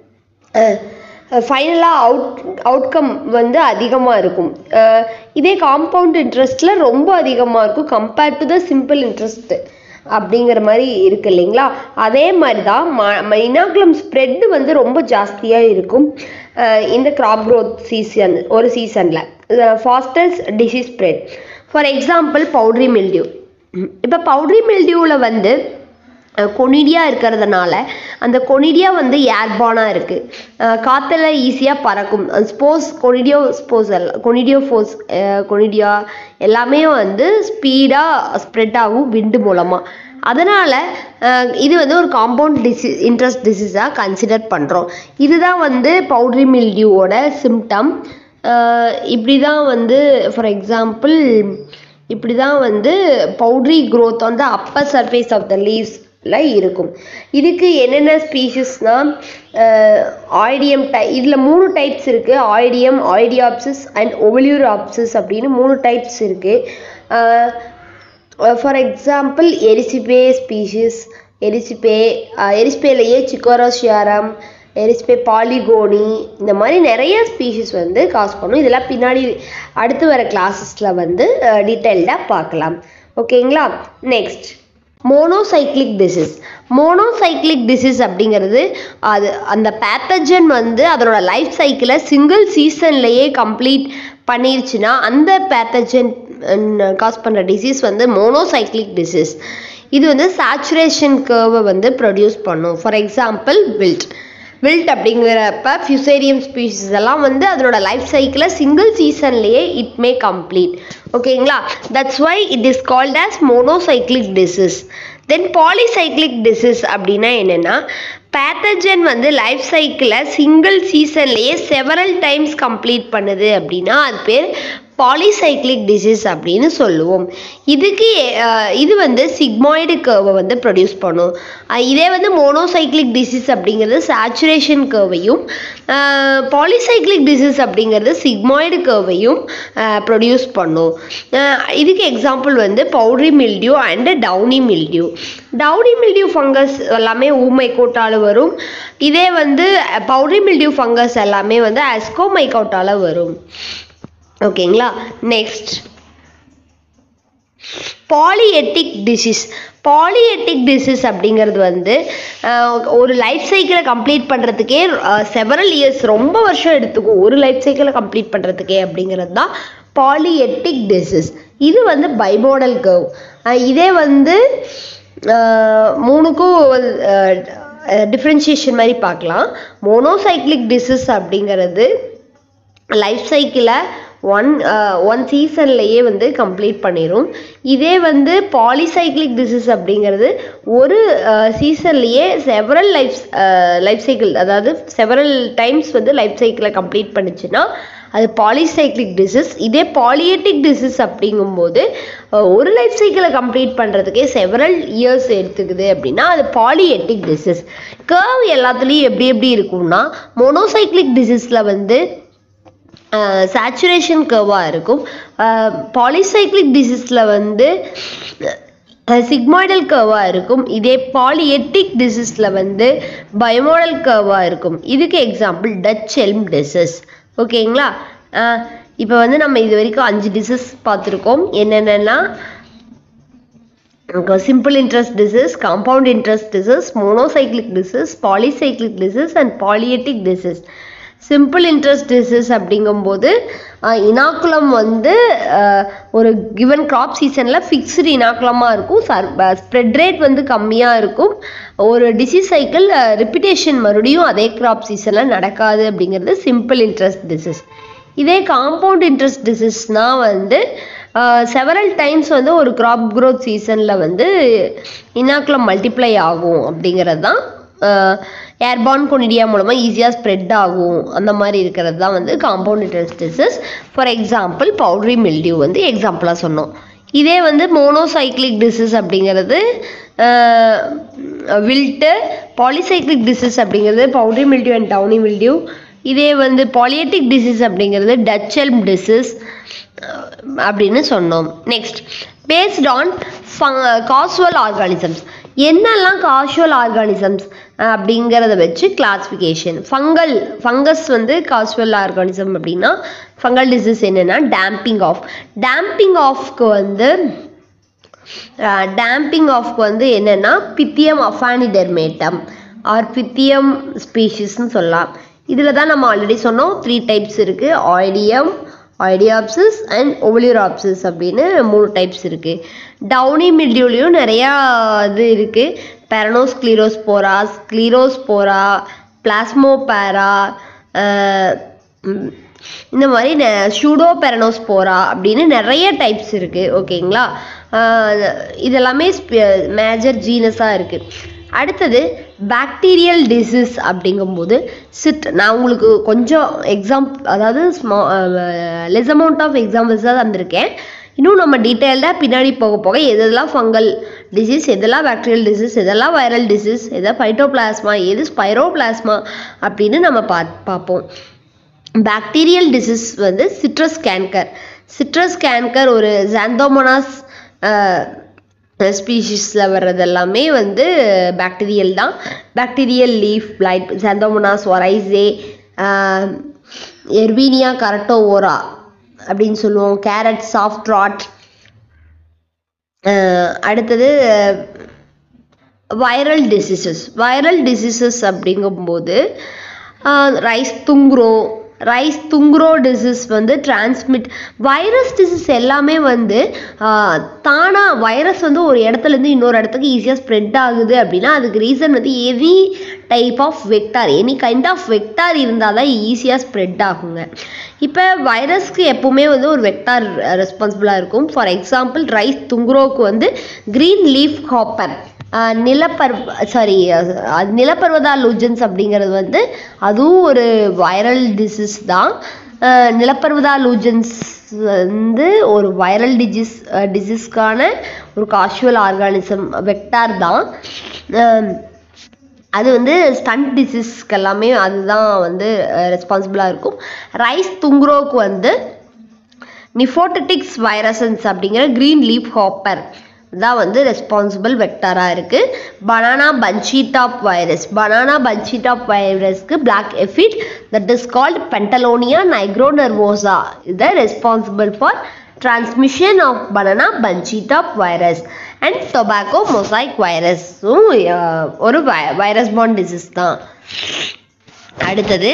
ஃபைனலாக அவுட் அவுட்கம் வந்து அதிகமாக இருக்கும் அஹ் இதே காம்பவுண்ட் இன்ட்ரெஸ்ட்டில் ரொம்ப அதிகமாக இருக்கும் compared to the simple interest அப்படிங்கிற மாதிரி இருக்கு இல்லைங்களா அதே மாதிரி தான் மைனாக்குலம் ஸ்ப்ரெட்டு வந்து ரொம்ப ஜாஸ்தியாக இருக்கும் அஹ் இந்த கிராப் growth சீசன் ஒரு சீசனில் fastest disease spread for example powdery mildew இப்போ பவுட்ரி மில்டியூவில் வந்து கொனிடியா இருக்கிறதுனால அந்த கொனிடியா வந்து ஏர்பானாக இருக்குது காற்றுல ஈஸியாக பறக்கும் ஸ்போஸ் கொனிடியோ ஸ்போசல் கொனிடியோ ஃபோஸ் கொனிடியா எல்லாமே வந்து ஸ்பீடாக ஸ்ப்ரெட் ஆகும் விண்டு மூலமாக அதனால் இது வந்து ஒரு காம்பவுண்ட் டிசி இன்ட்ரெஸ்ட் டிசீஸாக கன்சிடர் பண்ணுறோம் இதுதான் வந்து பவுட்ரி மில்டியூவோட சிம்டம் இப்படி தான் வந்து ஃபார் எக்ஸாம்பிள் இப்படி தான் வந்து பவுட்ரி growth வந்து அப்பர் சர்ஃபேஸ் ஆஃப் த லீவ்ஸில் இருக்கும் இதுக்கு என்னென்ன ஸ்பீஷஸ்னால் ஆய்டியம் டை இதில் மூணு டைப்ஸ் இருக்குது ஆய்டியம் ஆய்டியாப்சிஸ் அண்ட் ஒவலியூராப்சிஸ் அப்படின்னு மூணு டைப்ஸ் இருக்குது for example Erysiphe species Erysiphe எரிசிபேலையே சிக்கோரோஷியாரம் எரிசிபே பாலிகோனி இந்த மாதிரி நிறைய ஸ்பீஷிஸ் வந்து காஸ் பண்ணும் இதெல்லாம் பின்னாடி அடுத்து வர கிளாஸஸில் வந்து டீட்டெயில்டாக பார்க்கலாம் ஓகேங்களா next monocyclic disease monocyclic disease அப்படிங்கிறது அது அந்த பேத்தஜன் வந்து அதனோட லைஃப் சைக்கிளை சிங்கிள் சீசன்லேயே கம்ப்ளீட் பண்ணிருச்சுன்னா அந்த பேத்தஜன் காஸ் பண்ணுற டிசீஸ் வந்து மோனோசைக்ளிக் டிசீஸ் இது வந்து சேச்சுரேஷன் கர்வை வந்து ப்ரொடியூஸ் பண்ணும் ஃபார் எக்ஸாம்பிள் வில்ட் வில்ட் அப்படிங்கிறப்ப ஃபியூசேரியம் ஸ்பீஷிஸ் எல்லாம் வந்து அதனோட லைஃப் சைக்கிளை சிங்கிள் சீசன்லேயே இட் மே கம்ப்ளீட் ஓகேங்களா that's why it is called as monocyclic disease then polycyclic disease அப்படின்னா என்னென்னா பேத்தஜன் வந்து லைஃப் சைக்கிளை சிங்கிள் சீசன்லேயே செவரல் டைம்ஸ் கம்ப்ளீட் பண்ணுது அப்படின்னா அது பேர் பாலிசைக்ளிக் டிசீஸ் அப்படின்னு சொல்லுவோம் இதுக்கு அஹ், இது வந்து சிக்மாய்டு கர்வை வந்து ப்ரொடியூஸ் பண்ணும் அஹ், இதே வந்து மோனோசைக்ளிக் டிசீஸ் அப்படிங்கிறது சேச்சுரேஷன் கர்வையும் பாலிசைக்ளிக் டிசீஸ் அப்படிங்கிறது சிக்மாய்டு கர்வையும் ப்ரொடியூஸ் பண்ணும் அஹ், இதுக்கு எக்ஸாம்பிள் வந்து powdery mildew and downy mildew downy mildew fungus எல்லாமே ஊமை கோட்டால வரும் இதே வந்து பவுட்ரி மில்டியூ ஃபங்கஸ் எல்லாமே வந்து அஸ்கோமைகோட்டால வரும் ஓகேங்களா next polyetic disease polyetic disease அப்படிங்கிறது வந்து அஹ், ஒரு லைஃப் சைக்கிளை கம்ப்ளீட் பண்ணுறதுக்கே செவரல் இயர்ஸ் ரொம்ப வருஷம் எடுத்துக்கும் ஒரு லைஃப் சைக்கிளை கம்ப்ளீட் பண்ணுறதுக்கே அப்படிங்கிறது தான் பாலிஎட்டிக் டிசீஸ் இது வந்து பைமோடல் கர்வ் இதே வந்து அஹ், மூணுக்கும் டிஃப்ரென்ஷியேஷன் மாதிரி பார்க்கலாம் மோனோசைக்ளிக் டிசீஸ் அப்படிங்கிறது லைஃப் சைக்கிளை ஒன் ஒன் சீசன்லேயே வந்து கம்ப்ளீட் பண்ணிடும் இதே வந்து பாலிசைக்ளிக் டிசீஸ் அப்படிங்கிறது ஒரு சீசன்லேயே செவரல் லைஃப் லைஃப் சைக்கிள் அதாவது செவரல் டைம்ஸ் வந்து லைஃப் சைக்கிளை கம்ப்ளீட் பண்ணுச்சுன்னா அது பாலிசைக்ளிக் டிசீஸ் இதே பாலியட்டிக் டிசீஸ் அப்படிங்கும்போது அஹ், ஒரு லைஃப் சைக்கிளை கம்ப்ளீட் பண்ணுறதுக்கே செவரல் இயர்ஸ் எடுத்துக்குது அப்படின்னா அது பாலியட்டிக் டிசீஸ் கர்வ் எல்லாத்துலேயும் எப்படி எப்படி இருக்கும்னா மோனோசைக்ளிக் டிசீஸில் வந்து சேச்சுரேஷன் கர்வாக இருக்கும் பாலிசைக்ளிக் டிசீஸில் வந்து சிக்மாய்டல் கர்வாக இருக்கும் இதே பாலிஎட்டிக் டிசீஸில் வந்து பயோமாடல் கர்வாக இருக்கும் இதுக்கு எக்ஸாம்பிள் டச் எல்ம் டிசீஸ் ஓகேங்களா அஹ் இப்போ வந்து நம்ம இது வரைக்கும் அஞ்சு டிசீஸ் பார்த்துருக்கோம் என்னென்னா simple interest disease, compound interest disease, monocyclic disease, polycyclic disease and polyetic disease. Simple interest disease அப்படிங்கும்போது இனாக்குலம் வந்து அஹ், ஒரு கிவன் கிராப் சீசனில் ஃபிக்ஸ்டு இனாக்குலமாக இருக்கும் சர் ஸ்ப்ரெட் ரேட் வந்து கம்மியாக இருக்கும் ஒரு டிசீஸ் சைக்கிள் ரிப்பிட்டேஷன் மறுபடியும் அதே கிராப் சீசனில் நடக்காது அப்படிங்கிறது சிம்பிள் இன்ட்ரெஸ்ட் டிசீஸ் இதே காம்பவுண்ட் இன்ட்ரெஸ்ட் டிசீஸ்னால் வந்து செவரல் டைம்ஸ் வந்து ஒரு கிராப் growth சீசனில் வந்து இனாக்குலம் மல்டிப்ளை ஆகும் அப்படிங்கிறது தான் ஏர்பான் கொனிடியா மூலமாக ஈஸியாக ஸ்ப்ரெட் ஆகும் அந்த மாதிரி இருக்கிறது தான் வந்து compound interest disease for example powdery mildew வந்து எக்ஸாம்பிளாக சொன்னோம் இதே வந்து மோனோசைக்ளிக் டிசீஸ் அப்படிங்கிறது வில்ட்டு பாலிசைக்ளிக் டிசீஸ் அப்படிங்கிறது powdery mildew and downy mildew இதே வந்து பாலியட்டிக் டிசீஸ் அப்படிங்கிறது டச்செல்ம் டிசீஸ் அப்படின்னு சொன்னோம் next based on causal organisms என்னெல்லாம் காசுவல் ஆர்கானிசம்ஸ் அப்படிங்கிறத வச்சு கிளாசிஃபிகேஷன் ஃபங்கல் ஃபங்கஸ் வந்து காசுவல் ஆர்கானிசம் அப்படின்னா ஃபங்கல் டிசீஸ் என்னென்னா டேம்பிங் ஆஃப் டேம்பிங் ஆஃப்க்கு வந்து டேம்பிங் ஆஃப்க்கு வந்து என்னென்னா பித்தியம் அஃபானிடெர்மேட்டம் ஆர் பித்தியம் ஸ்பீஷிஸ்னு சொல்லலாம் இதில் தான் நம்ம ஆல்ரெடி சொன்னோம் த்ரீ டைப்ஸ் இருக்குது ஆய்டியம் ஆய்டியாப்சிஸ் அண்ட் ஒவலியூராப்சிஸ் அப்படின்னு மூணு டைப்ஸ் இருக்குது டவுனி மில்டியூலையும் நிறையா இது இருக்குது பெரனோஸ்க்ளீரோஸ்போரா ஸ்க்ளீரோஸ்போரா பிளாஸ்மோபேரா இந்த மாதிரி ஷூடோ பெரனோஸ்போரா அப்படின்னு நிறைய டைப்ஸ் இருக்குது ஓகேங்களா அஹ் இதெல்லாமே மேஜர் ஜீனஸாக இருக்குது அடுத்தது பாக்டீரியல் டிசீஸ் அப்படிங்கும்போது சிட் நான் உங்களுக்கு கொஞ்சம் எக்ஸாம் அதாவது ஸ்மா லெஸ் அமௌண்ட் ஆஃப் எக்ஸாம்பிள்ஸ் தான் தந்திருக்கேன் இன்னும் நம்ம டீட்டெயில்டாக பின்னாடி போக போக எதெல்லாம் ஃபங்கல் டிசீஸ் எதெல்லாம் பாக்டீரியல் டிசீஸ் எதெல்லாம் வைரல் டிசீஸ் எதாவது ஃபைட்டோபிளாஸ்மா எது ஸ்பைரோபிளாஸ்மா அப்படின்னு நம்ம பா பார்ப்போம் பாக்டீரியல் டிசீஸ் வந்து சிட்ரஸ் கேன்கர் சிட்ரஸ் கேன்கர் ஒரு ஜாந்தோமோனாஸ் ஸ்பீஷிஸில் வர்றது எல்லாமே வந்து பாக்டீரியல் தான் bacterial leaf blight Xanthomonas oryzae Erwinia carotovora அப்படின்னு சொல்லுவோம் கேரட் சாஃப்ட் ராட் அடுத்தது வைரல் டிசீசஸ் வைரல் டிசீசஸ் அப்படிங்கும்போது rice tungro rice tungro disease வந்து டிரான்ஸ்மிட் வைரஸ் டிசீஸ் எல்லாமே வந்து தானாக வைரஸ் வந்து ஒரு இடத்துலேருந்து இன்னொரு இடத்துக்கு ஈஸியாக ஸ்ப்ரெட் ஆகுது அப்படின்னா அதுக்கு ரீசன் வந்து any type of vector any kind of vector இருந்தால் தான் ஈஸியாக ஸ்ப்ரெட் ஆகுங்க இப்போ வைரஸ்க்கு எப்போவுமே வந்து ஒரு வெக்டார் ரெஸ்பான்சிபிளாக இருக்கும் ஃபார் எக்ஸாம்பிள் ரைஸ் துங்குரோவுக்கு வந்து க்ரீன் லீஃப் ஹாப்பர் நிலப்பர் சாரி நிலப்பர்வதா லூஜன்ஸ் அப்படிங்கிறது வந்து அதுவும் ஒரு வைரல் டிசீஸ் தான் நிலப்பர்வதா லூஜன்ஸ் வந்து ஒரு வைரல் டிஜிஸ் டிசீஸ்க்கான ஒரு காஷுவல் ஆர்கானிசம் வெக்டார் தான் அது வந்து ஸ்டண்ட் டிசீஸ்க்கு எல்லாமே அதுதான் வந்து ரெஸ்பான்சிபிளாக இருக்கும் ரைஸ் துங்குரோவுக்கு வந்து நிஃபோட்டடிக்ஸ் வைரசன்ஸ் அப்படிங்கிற க்ரீன் லீஃப் ஹாப்பர் தான் வந்து ரெஸ்பான்சிபிள் வெக்டாராக இருக்குது banana bunchy top virus banana bunchy top வைரஸ்க்கு black aphid that is called Pentalonia nigronervosa இதை responsible for transmission of banana bunchy top virus and tobacco mosaic வைரஸும் ஒரு வைரஸ் பாண்ட் டிசீஸ் தான் அடுத்தது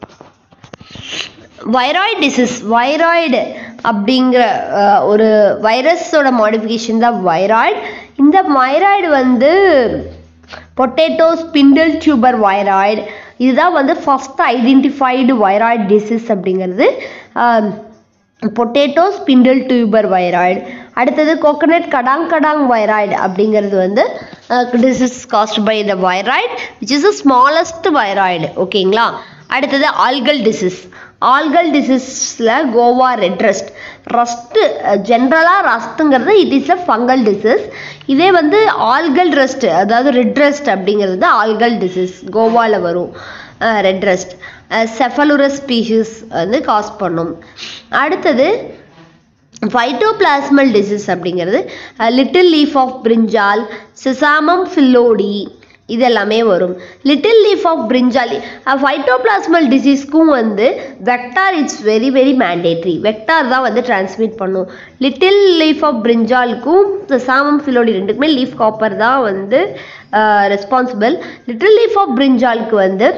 வைராய்டு டிசீஸ் வைராய்டு அப்படிங்கிற ஒரு வைரஸோட மாடிஃபிகேஷன் தான் வைராய்டு இந்த வைராய்டு வந்து பொட்டேட்டோ ஸ்பிண்டில் டியூபர் வைராய்டு இதுதான் வந்து ஃபஸ்ட் ஐடென்டிஃபைடு வைராய்டு டிசீஸ் அப்படிங்கிறது பொட்டேட்டோ ஸ்பிண்டில் டியூபர் வைராய்டு அடுத்தது கோகனட் கடாங் கடாங் வைராய்டு அப்படிங்கிறது வந்து disease caused by the viroid which is the smallest viroid ஓகேங்களா அடுத்தது ஆல்கல் டிசீஸ் ஆல்கல் டிசீஸில் கோவா ரெட் ரஸ்ட் ரஸ்ட்டு ஜென்ரலாக ரஸ்ட்டுங்கிறது it is a fungal disease இதே வந்து ஆல்கல் ரஸ்ட் அதாவது ரெட் ரஸ்ட் அப்படிங்கிறது ஆல்கல் டிசீஸ் கோவாவில் வரும் ரெட் ரஸ்ட் செஃபலுரஸ் ஸ்பீஷிஸ் வந்து காஸ் பண்ணும் அடுத்தது ஃபைட்டோபிளாஸ்மல் டிசீஸ் அப்படிங்கிறது little leaf of brinjal sesamum phyllody இது எல்லாமே வரும் little leaf of brinjal phytoplasmal டிசீஸ்க்கும் வந்து vector it's very very mandatory vector தான் வந்து டிரான்ஸ்மிட் பண்ணும் லிட்டில் லீஃப் ஆஃப் பிரிஞ்சாலுக்கும் சாமம் ஃபிலோடி ரெண்டுக்குமே லீஃப் காப்பர் தான் வந்து ரெஸ்பான்சிபிள் லிட்டில் லீஃப் ஆஃப் பிரிஞ்சாலுக்கு வந்து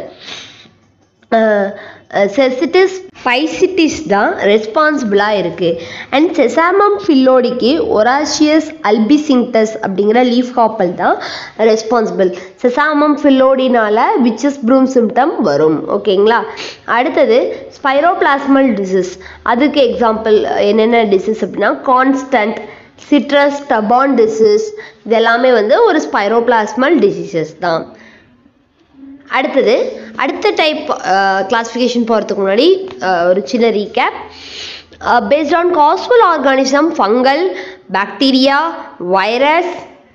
செசிட்டிஸ் ஃபைசிட்டிஸ் தான் ரெஸ்பான்சிபிளாக இருக்குது அண்ட் செசாமம் ஃபில்லோடிக்கு ஒராஷியஸ் அல்பிசிங்டஸ் அப்படிங்கிற லீஃப் காப்பல் தான் ரெஸ்பான்சிபிள் செசாமம் ஃபில்லோடினால விச்சஸ் ப்ரூம் சிம்டம் வரும் ஓகேங்களா அடுத்தது ஸ்பைரோபிளாஸ்மல் டிசீஸ் அதுக்கு எக்ஸாம்பிள் என்னென்ன டிசீஸ் அப்படின்னா கான்ஸ்டன்ட் சிட்ரஸ் டபான் டிசீஸ் இது எல்லாமே வந்து ஒரு ஸ்பைரோபிளாஸ்மல் டிசீசஸ் தான் அடுத்தது அடுத்த டைப் கிளாஸிஃபிகேஷன் போகிறதுக்கு முன்னாடி அஹ், ஒரு சின்ன recap based on causal organism fungal bacteria virus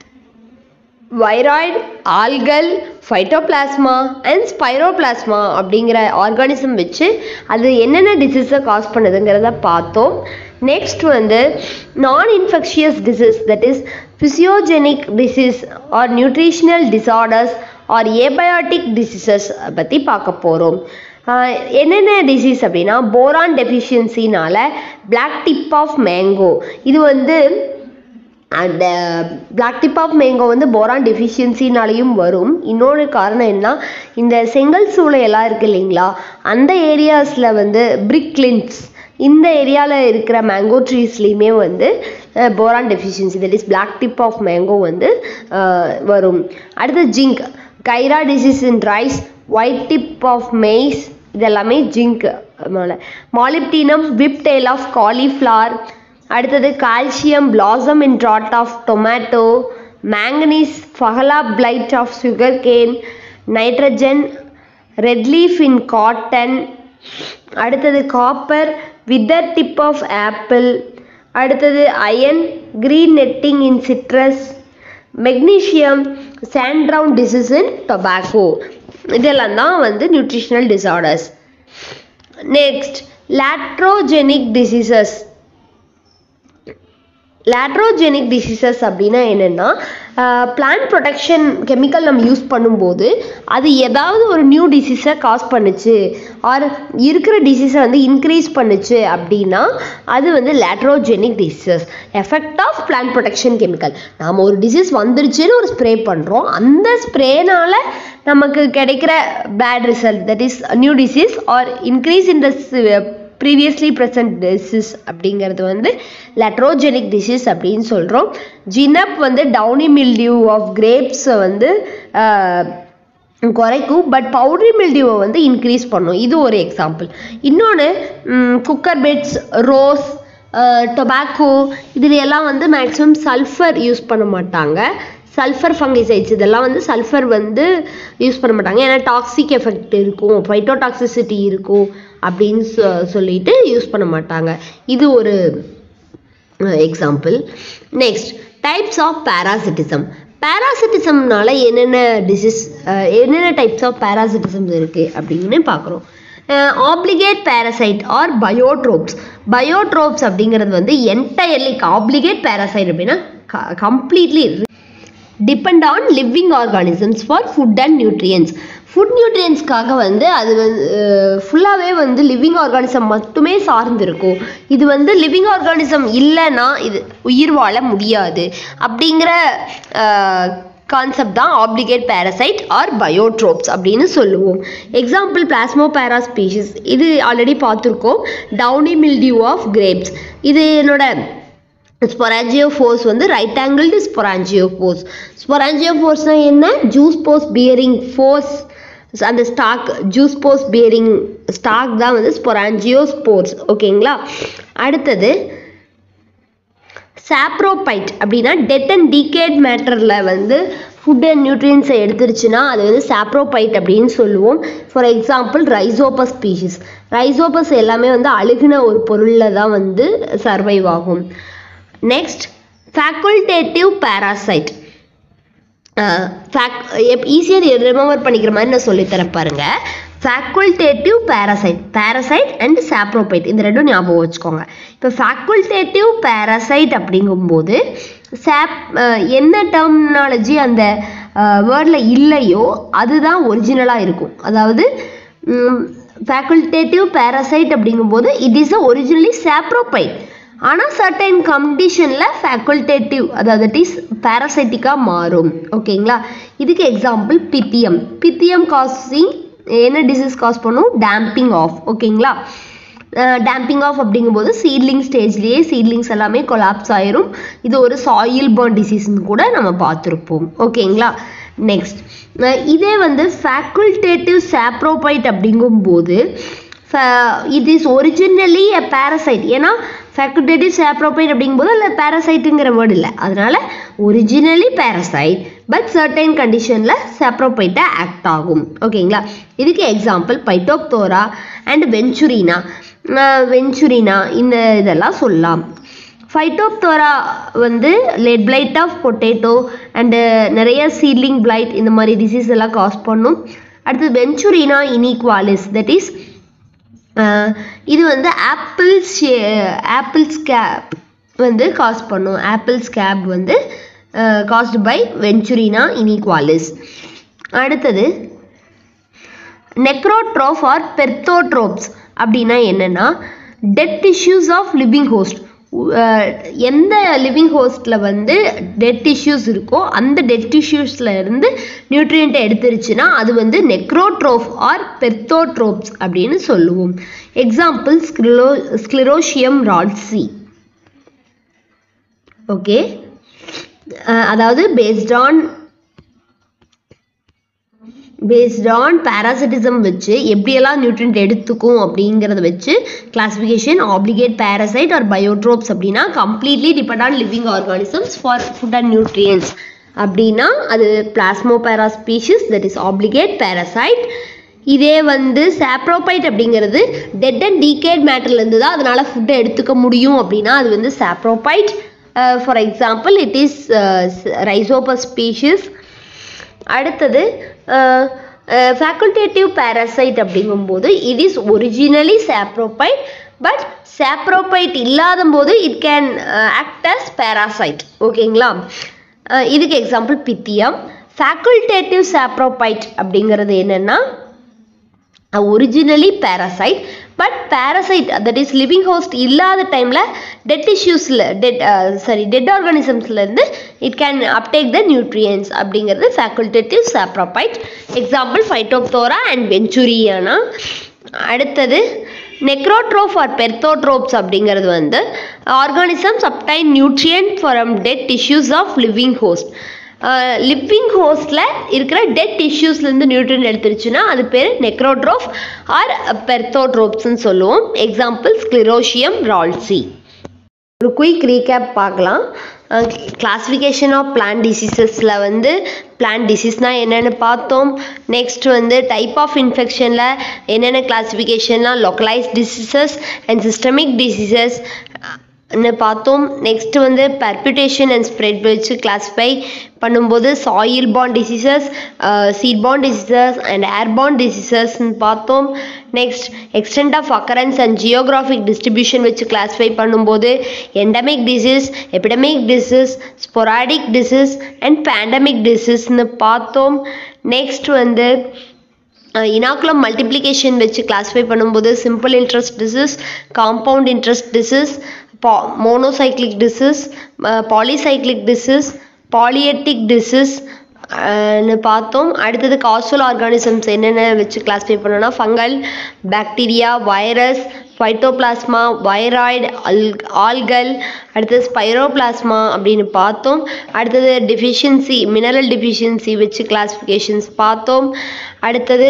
viroid algal phytoplasma and spiroplasma அப்படிங்கிற ஆர்கானிசம் வச்சு அது என்னென்ன டிசீஸை காஸ் பண்ணுதுங்கிறத பார்த்தோம் நெக்ஸ்ட் வந்து non infectious disease that is physiogenic disease or nutritional disorders or abiotic diseases பற்றி பார்க்க போகிறோம் என்னென்ன டிசீஸ் அப்படின்னா போரான் டெஃபிஷியன்சினால பிளாக் டிப் ஆஃப் மேங்கோ இது வந்து அந்த பிளாக் டிப் ஆஃப் மேங்கோ வந்து போரான் டெஃபிஷியன்சினாலையும் வரும் இன்னொரு காரணம் என்ன இந்த செங்கல் சூளை எல்லாம் இருக்கு இல்லைங்களா அந்த ஏரியாஸில் வந்து பிரிக்லின்ஸ் இந்த ஏரியாவில் இருக்கிற மேங்கோ ட்ரீஸ்லேயுமே வந்து boron deficiency that is black tip of mango வந்து அஹ், வரும் அடுத்து zinc Khaira disease in rice white tip of maize இதெல்லாமே zinc molybdenum whip tail of cauliflower அடுத்தது calcium blossom end rot of tomato manganese Pahala blight of sugarcane nitrogen red leaf in cotton அடுத்தது copper wither tip of apple அடுத்தது iron green netting in citrus magnesium sand drown disease in tobacco இதெல்லாம் தான் வந்து nutritional disorders next iatrogenic diseases iatrogenic diseases அப்படின்னா என்னென்னா பிளான்ட் ப்ரொடெக்ஷன் கெமிக்கல் நம்ம யூஸ் பண்ணும்போது அது ஏதாவது ஒரு நியூ டிசீஸை காஸ் பண்ணுச்சு ஆர் இருக்கிற டிசீஸை வந்து இன்க்ரீஸ் பண்ணுச்சு அப்படின்னா அது வந்து iatrogenic diseases effect of plant protection chemical நாம் ஒரு டிசீஸ் வந்துருச்சுன்னு ஒரு ஸ்ப்ரே பண்ணுறோம் அந்த ஸ்ப்ரேனால நமக்கு கிடைக்கிற bad result that is new disease or increase in the previously present disease அப்படிங்கிறது வந்து லெட்ரோஜெனிக் டிசீஸ் அப்படின்னு சொல்கிறோம் ஜினப் வந்து டவுனி மில்டியூ ஆஃப் கிரேப்ஸை வந்து ஆஹ், குறைக்கும் பட் பவுட்ரி மில்டியூவை வந்து இன்க்ரீஸ் பண்ணும் இது ஒரு எக்ஸாம்பிள் இன்னொன்று குக்கர் பெட்ஸ் ரோஸ் டொபாக்கோ இதுல எல்லாம் வந்து மேக்ஸிமம் சல்ஃபர் யூஸ் பண்ண மாட்டாங்க சல்ஃபர் ஃபங்கிசைட்ஸ் இதெல்லாம் வந்து சல்ஃபர் வந்து யூஸ் பண்ண மாட்டாங்க ஏன்னா டாக்ஸிக் எஃபெக்ட் இருக்கும் ஃபைட்டோடாக்சிசிட்டி இருக்கும் அப்படின்னு சொ- சொல்லிட்டு யூஸ் பண்ண மாட்டாங்க இது ஒரு example next types of parasitism பேராசிட்டிசம்னால என்னென்ன டிசீஸ் என்னென்ன டைப்ஸ் ஆஃப் பேராசிட்டிசம்ஸ் இருக்குது அப்படின்னு பார்க்குறோம் obligate parasite or biotrophs biotrophs அப்படிங்கிறது வந்து என்டையர்லி ஆப்ளிகேட் பேரசைட் அப்படின்னா completely depend on living organisms for food and nutrients food நியூட்ரியன்ஸ்க்காக வந்து அது வந்து ஃபுல்லாகவே வந்து லிவிங் ஆர்கானிசம் மட்டுமே சார்ந்திருக்கும் இது வந்து லிவிங் ஆர்கானிசம் இல்லைன்னா இது உயிர் வாழ முடியாது அப்படிங்கிற கான்செப்ட் தான் ஆப்ளிகேட் பேரசைட் ஆர் பயோட்ரோப்ஸ் அப்படின்னு சொல்லுவோம் எக்ஸாம்பிள் பிளாஸ்மோ பேரா ஸ்பீஷிஸ் இது ஆல்ரெடி பார்த்துருக்கோம் டவுனி மில்டியூ ஆஃப் கிரேப்ஸ் இது என்னோட ஸ்பொராஞ்சியோஃபோர்ஸ் வந்து ரைட் ஆங்கிள்டு ஸ்பொராஞ்சியோஃபோர்ஸ் ஸ்பொராஞ்சியோஃபோர்ஸ்னால் என்ன ஜூஸ் போஸ் பியரிங் ஃபோர்ஸ் அந்த stalk zoospores bearing stalk தான் வந்து ஸ்பொராஞ்சியோஸ்போர்ஸ் ஓகேங்களா அடுத்தது சாப்ரோபைட் அப்படின்னா டெட் அண்ட் டீகேட் மேட்டரில் வந்து ஃபுட் அண்ட் நியூட்ரியன்ஸை எடுத்துருச்சுன்னா அது வந்து சாப்ரோபைட் அப்படின்னு சொல்லுவோம் for example Rhizopus species Rhizopus எல்லாமே வந்து அழுகின ஒரு பொருளில் தான் வந்து சர்வைவ் ஆகும் நெக்ஸ்ட் ஃபேக்கல்டேட்டிவ் பேராசைட் ஈஸியாக ரிமெம்பர் பண்ணிக்கிற மாதிரி நான் சொல்லித்தரேன் பாருங்க facultative parasite parasite and saprophyte இந்த ரெண்டும் ஞாபகம் வச்சுக்கோங்க இப்போ ஃபேக்குல்டேட்டிவ் பேரசைட் அப்படிங்கும்போது சாப் என்ன டெர்மினாலஜி அந்த வேர்டில் இல்லையோ அதுதான் ஒரிஜினலாக இருக்கும் அதாவது ஃபேக்குல்டேட்டிவ் பேரசைட் அப்படிங்கும்போது it is a originally saprophyte ஆனால் சர்டைன் கண்டிஷனில் ஃபேக்குல்டேட்டிவ் அதாவது இட் இஸ் பேரசைட்டிக்காக மாறும் ஓகேங்களா இதுக்கு எக்ஸாம்பிள் பித்தியம் பித்தியம் காசிங் என்ன டிசீஸ் காஸ் பண்ணும் டேம்பிங் ஆஃப் ஓகேங்களா டேம்பிங் ஆஃப் அப்படிங்கும்போது சீட்லிங் ஸ்டேஜ்லேயே சீட்லிங்ஸ் எல்லாமே கொலாப்ஸ் ஆயிரும் இது ஒரு சாயில் பர்ன் டிசீஸ்னு கூட நம்ம பார்த்துருப்போம் ஓகேங்களா நெக்ஸ்ட் இதே வந்து ஃபேக்குல்டேட்டிவ் சாப்ரோபைட் அப்படிங்கும்போது it is originally a parasite ஏன்னா ஃபேக்குல்டேட்டிவ் சாப்ரோபைட் அப்படிங்கும்போது அதில் பேரசைட்டுங்கிற வேர்டு இல்லை அதனால ஒரிஜினலி பேரசைட் பட் சர்டைன் கண்டிஷனில் சாப்ரோபைட்டாக ஆக்ட் ஆகும் ஓகேங்களா இதுக்கு example Phytophthora and Venturia Venturia இந்த இதெல்லாம் சொல்லலாம் ஃபைட்டோப்தோரா வந்து late blight of potato and நிறைய சீட்லிங் பிளைட் இந்த மாதிரி டிசீஸ் எல்லாம் காஸ் பண்ணும் அடுத்தது வெஞ்சுரினா இனீக்வாலிஸ் தட் இஸ் இது வந்து ஆப்பிள் ஆப்பிள் ஸ்கேப் வந்து காஸ் பண்ணும் ஆப்பிள் ஸ்கேப் வந்து காஸ்ட் பை வெஞ்சுரினா இனீக்வாலிஸ் அடுத்தது நெக்ரோட்ரோஃப் ஆர் பெர்த்தோட்ரோப்ஸ் அப்படின்னா என்னென்னா dead tissues of living host எந்த லிவிங் ஹோஸ்டில் வந்து டெட் டிஷ்யூஸ் இருக்கோ அந்த டெட் டிஷ்யூஸில் இருந்து நியூட்ரியண்ட்டை எடுத்துருச்சுன்னா அது வந்து நெக்ரோட்ரோஃப் ஆர் பெர்த்தோட்ரோப்ஸ் அப்படின்னு சொல்லுவோம் example sclero Sclerotium rolfsii okay அதாவது based on based on parasitism வச்சு எப்படியெல்லாம் நியூட்ரியன்ட் எடுத்துக்கும் அப்படிங்கிறத வச்சு classification obligate parasite or biotrophs அப்படின்னா completely depend on living organisms for food and nutrients அப்படின்னா அது Plasmopara species that is obligate parasite இதே வந்து சாப்ரோபைட் அப்படிங்கிறது டெட் அண்ட் டீகேட் மேட்டர்லேருந்து தான் அதனால் ஃபுட்டை எடுத்துக்க முடியும் அப்படின்னா அது வந்து saprophyte for example it is Rhizopus species அடுத்தது ஃபேக்குல்டேட்டிவ் பேரசைட் அப்படிங்கும்போது it is originally saprophyte but saprophyte இல்லாத போது it can act as parasite ஓகேங்களா இதுக்கு எக்ஸாம்பிள் பித்தியம் ஃபேக்குல்டேட்டிவ் சாப்ரோபைட் அப்படிங்கிறது என்னென்னா originally parasite but parasite that is living host இல்லாத டைமில் டெட் இஷ்யூஸில் டெட் சாரி டெட் ஆர்கானிசம்ஸ்லேருந்து it can uptake the nutrients அப்படிங்கிறது facultative saprophyte example Phytophthora and Venturia அடுத்தது நெக்ரோட்ரோப் ஆர் பெர்த்தோட்ரோப்ஸ் அப்படிங்கிறது வந்து organisms obtain nutrient from dead tissues of living host living ஹோஸ்டில் இருக்கிற டெட் டிஷ்யூஸ்லேருந்து நியூட்ரியன் எடுத்துருச்சுன்னா அது பேர் நெக்ரோட்ரோப் ஆர் பெர்த்தோட்ரோப்ஸ்ன்னு சொல்லுவோம் எக்ஸாம்பிள் ஸ்க்ளிரோஷியம் ரால்சி ஒரு குயிக் ரீகேப் பார்க்கலாம் கிளாஸிஃபிகேஷன் ஆஃப் பிளான்ட் டிசீசஸில் வந்து பிளான்ட் டிசீஸ்னால் என்னென்னு பார்த்தோம் நெக்ஸ்ட் வந்து டைப் ஆஃப் இன்ஃபெக்ஷனில் என்னென்ன கிளாஸிஃபிகேஷன்லாம் லொக்கலைஸ் டிசீசஸ் அண்ட் சிஸ்டமிக் டிசீசஸ் பார்த்தோம் நெக்ஸ்ட் வந்து பர்பியூட்டேஷன் அண்ட் ஸ்ப்ரெட் வச்சு கிளாஸிஃபை பண்ணும்போது சாயில் பாண்ட் diseases seat bond diseases and air bond டிசீசஸ்ன்னு பார்த்தோம் next extend of occurrence and geographic distribution வச்சு கிளாஸிஃபை பண்ணும்போது endemic disease epidemic disease sporadic disease and pandemic டிசீஸ்னு பார்த்தோம் நெக்ஸ்ட் வந்து இனாக்குலம் மல்டிப்ளிகேஷன் வச்சு கிளாஸிஃபை பண்ணும்போது simple interest disease compound interest disease பா monocyclic disease polycyclic disease பாலியட்டிக் disease பார்த்தோம் அடுத்தது காசோல் ஆர்கானிசம்ஸ் என்னென்ன வச்சு கிளாஸிஃபை பண்ணோம்னா fungal bacteria virus phytoplasma viroid அல் ஆல்கல் அடுத்தது ஸ்பைரோபிளாஸ்மா அப்படின்னு பார்த்தோம் அடுத்தது டிஃபிஷியன்சி மினரல் டிஃபிஷியன்சி வச்சு கிளாஸிஃபிகேஷன்ஸ் பார்த்தோம் அடுத்தது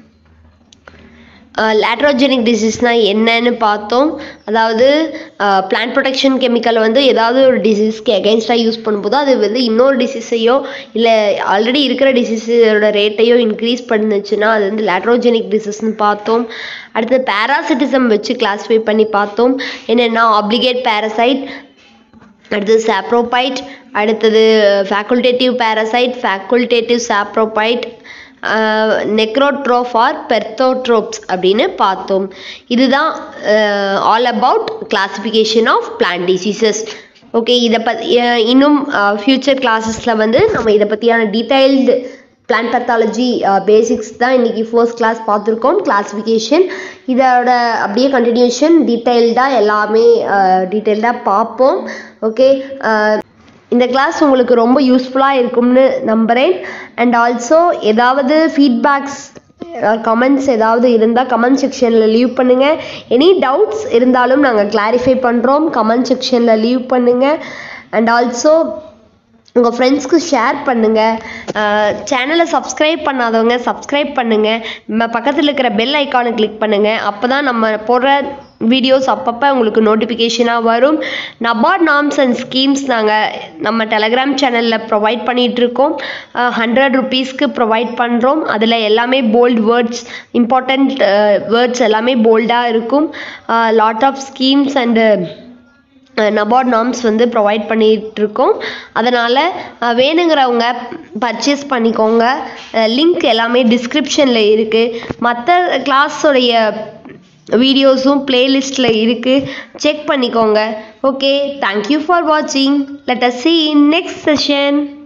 லேட்ரோஜெனிக் டிசீஸ்னால் என்னன்னு பார்த்தோம் அதாவது பிளான்ட் ப்ரொடெக்ஷன் கெமிக்கல் வந்து ஏதாவது ஒரு டிசீஸ்க்கு எகென்ஸ்டாக யூஸ் பண்ணும்போது அது வந்து இன்னொரு டிசீஸையோ இல்லை ஆல்ரெடி இருக்கிற டிசீஸோட ரேட்டையோ இன்க்ரீஸ் பண்ணுச்சுன்னா அது வந்து லேட்ரோஜெனிக் டிசீஸ்னு பார்த்தோம் அடுத்தது பேராசிட்டிசம் வச்சு கிளாஸிஃபை பண்ணி பார்த்தோம் என்னென்னா ஆப்ளிகேட் பேரசைட் அடுத்தது சாப்ரோபைட் அடுத்தது facultative parasite facultative saprophyte necrotroph or perthotrophs அப்படின்னு பார்த்தோம் இதுதான் all about classification of plant diseases okay இதை பத் இன்னும் ஃப்யூச்சர் கிளாஸஸில் வந்து நம்ம இதை பற்றியான டீட்டெயில்டு பிளான் பத்தாலஜி பேசிக்ஸ் தான் இன்றைக்கி ஃபர்ஸ்ட் கிளாஸ் பார்த்துருக்கோம் கிளாஸிஃபிகேஷன் இதோட அப்படியே கண்டினியூஷன் டீட்டெயில்டாக எல்லாமே டீட்டெயில்டாக பார்ப்போம் ஓகே இந்த கிளாஸ் உங்களுக்கு ரொம்ப யூஸ்ஃபுல்லாக இருக்கும்னு நம்புகிறேன் அண்ட் ஆல்சோ ஏதாவது ஃபீட்பேக்ஸ் கமெண்ட்ஸ் ஏதாவது இருந்தால் கமெண்ட் செக்ஷனில் லீவ் பண்ணுங்கள் எனி டவுட்ஸ் இருந்தாலும் நாங்கள் கிளாரிஃபை பண்ணுறோம் கமெண்ட் செக்ஷனில் லீவ் பண்ணுங்கள் அண்ட் ஆல்சோ உங்கள் ஃப்ரெண்ட்ஸ்க்கு ஷேர் பண்ணுங்கள் சேனலை சப்ஸ்கிரைப் பண்ணாதவங்க சப்ஸ்கிரைப் பண்ணுங்கள் நம்ம பக்கத்தில் இருக்கிற பெல் ஐக்கானை கிளிக் பண்ணுங்கள் அப்போ தான் நம்ம போடுற வீடியோஸ் அப்பப்போ உங்களுக்கு நோட்டிஃபிகேஷனாக வரும் நபார்ட் நார்ம்ஸ் அண்ட் ஸ்கீம்ஸ் நாங்கள் நம்ம டெலகிராம் சேனலில் ப்ரொவைட் பண்ணிகிட்ருக்கோம் ஹண்ட்ரட் ருபீஸ்க்கு ப்ரொவைட் பண்ணுறோம் அதில் எல்லாமே போல்டு வேர்ட்ஸ் இம்பார்ட்டண்ட் வேர்ட்ஸ் எல்லாமே போல்டாக இருக்கும் lot of schemes and NABARD norms வந்து ப்ரொவைட் பண்ணிகிட்ருக்கோம் அதனால் வேணுங்கிறவங்க பர்ச்சேஸ் பண்ணிக்கோங்க லிங்க் எல்லாமே டிஸ்கிரிப்ஷனில் இருக்குது மற்ற கிளாஸோடைய வீடியோஸும் பிளேலிஸ்ட்டில் இருக்குது செக் பண்ணிக்கோங்க ஓகே தேங்க்யூ ஃபார் வாட்சிங் let us see in next session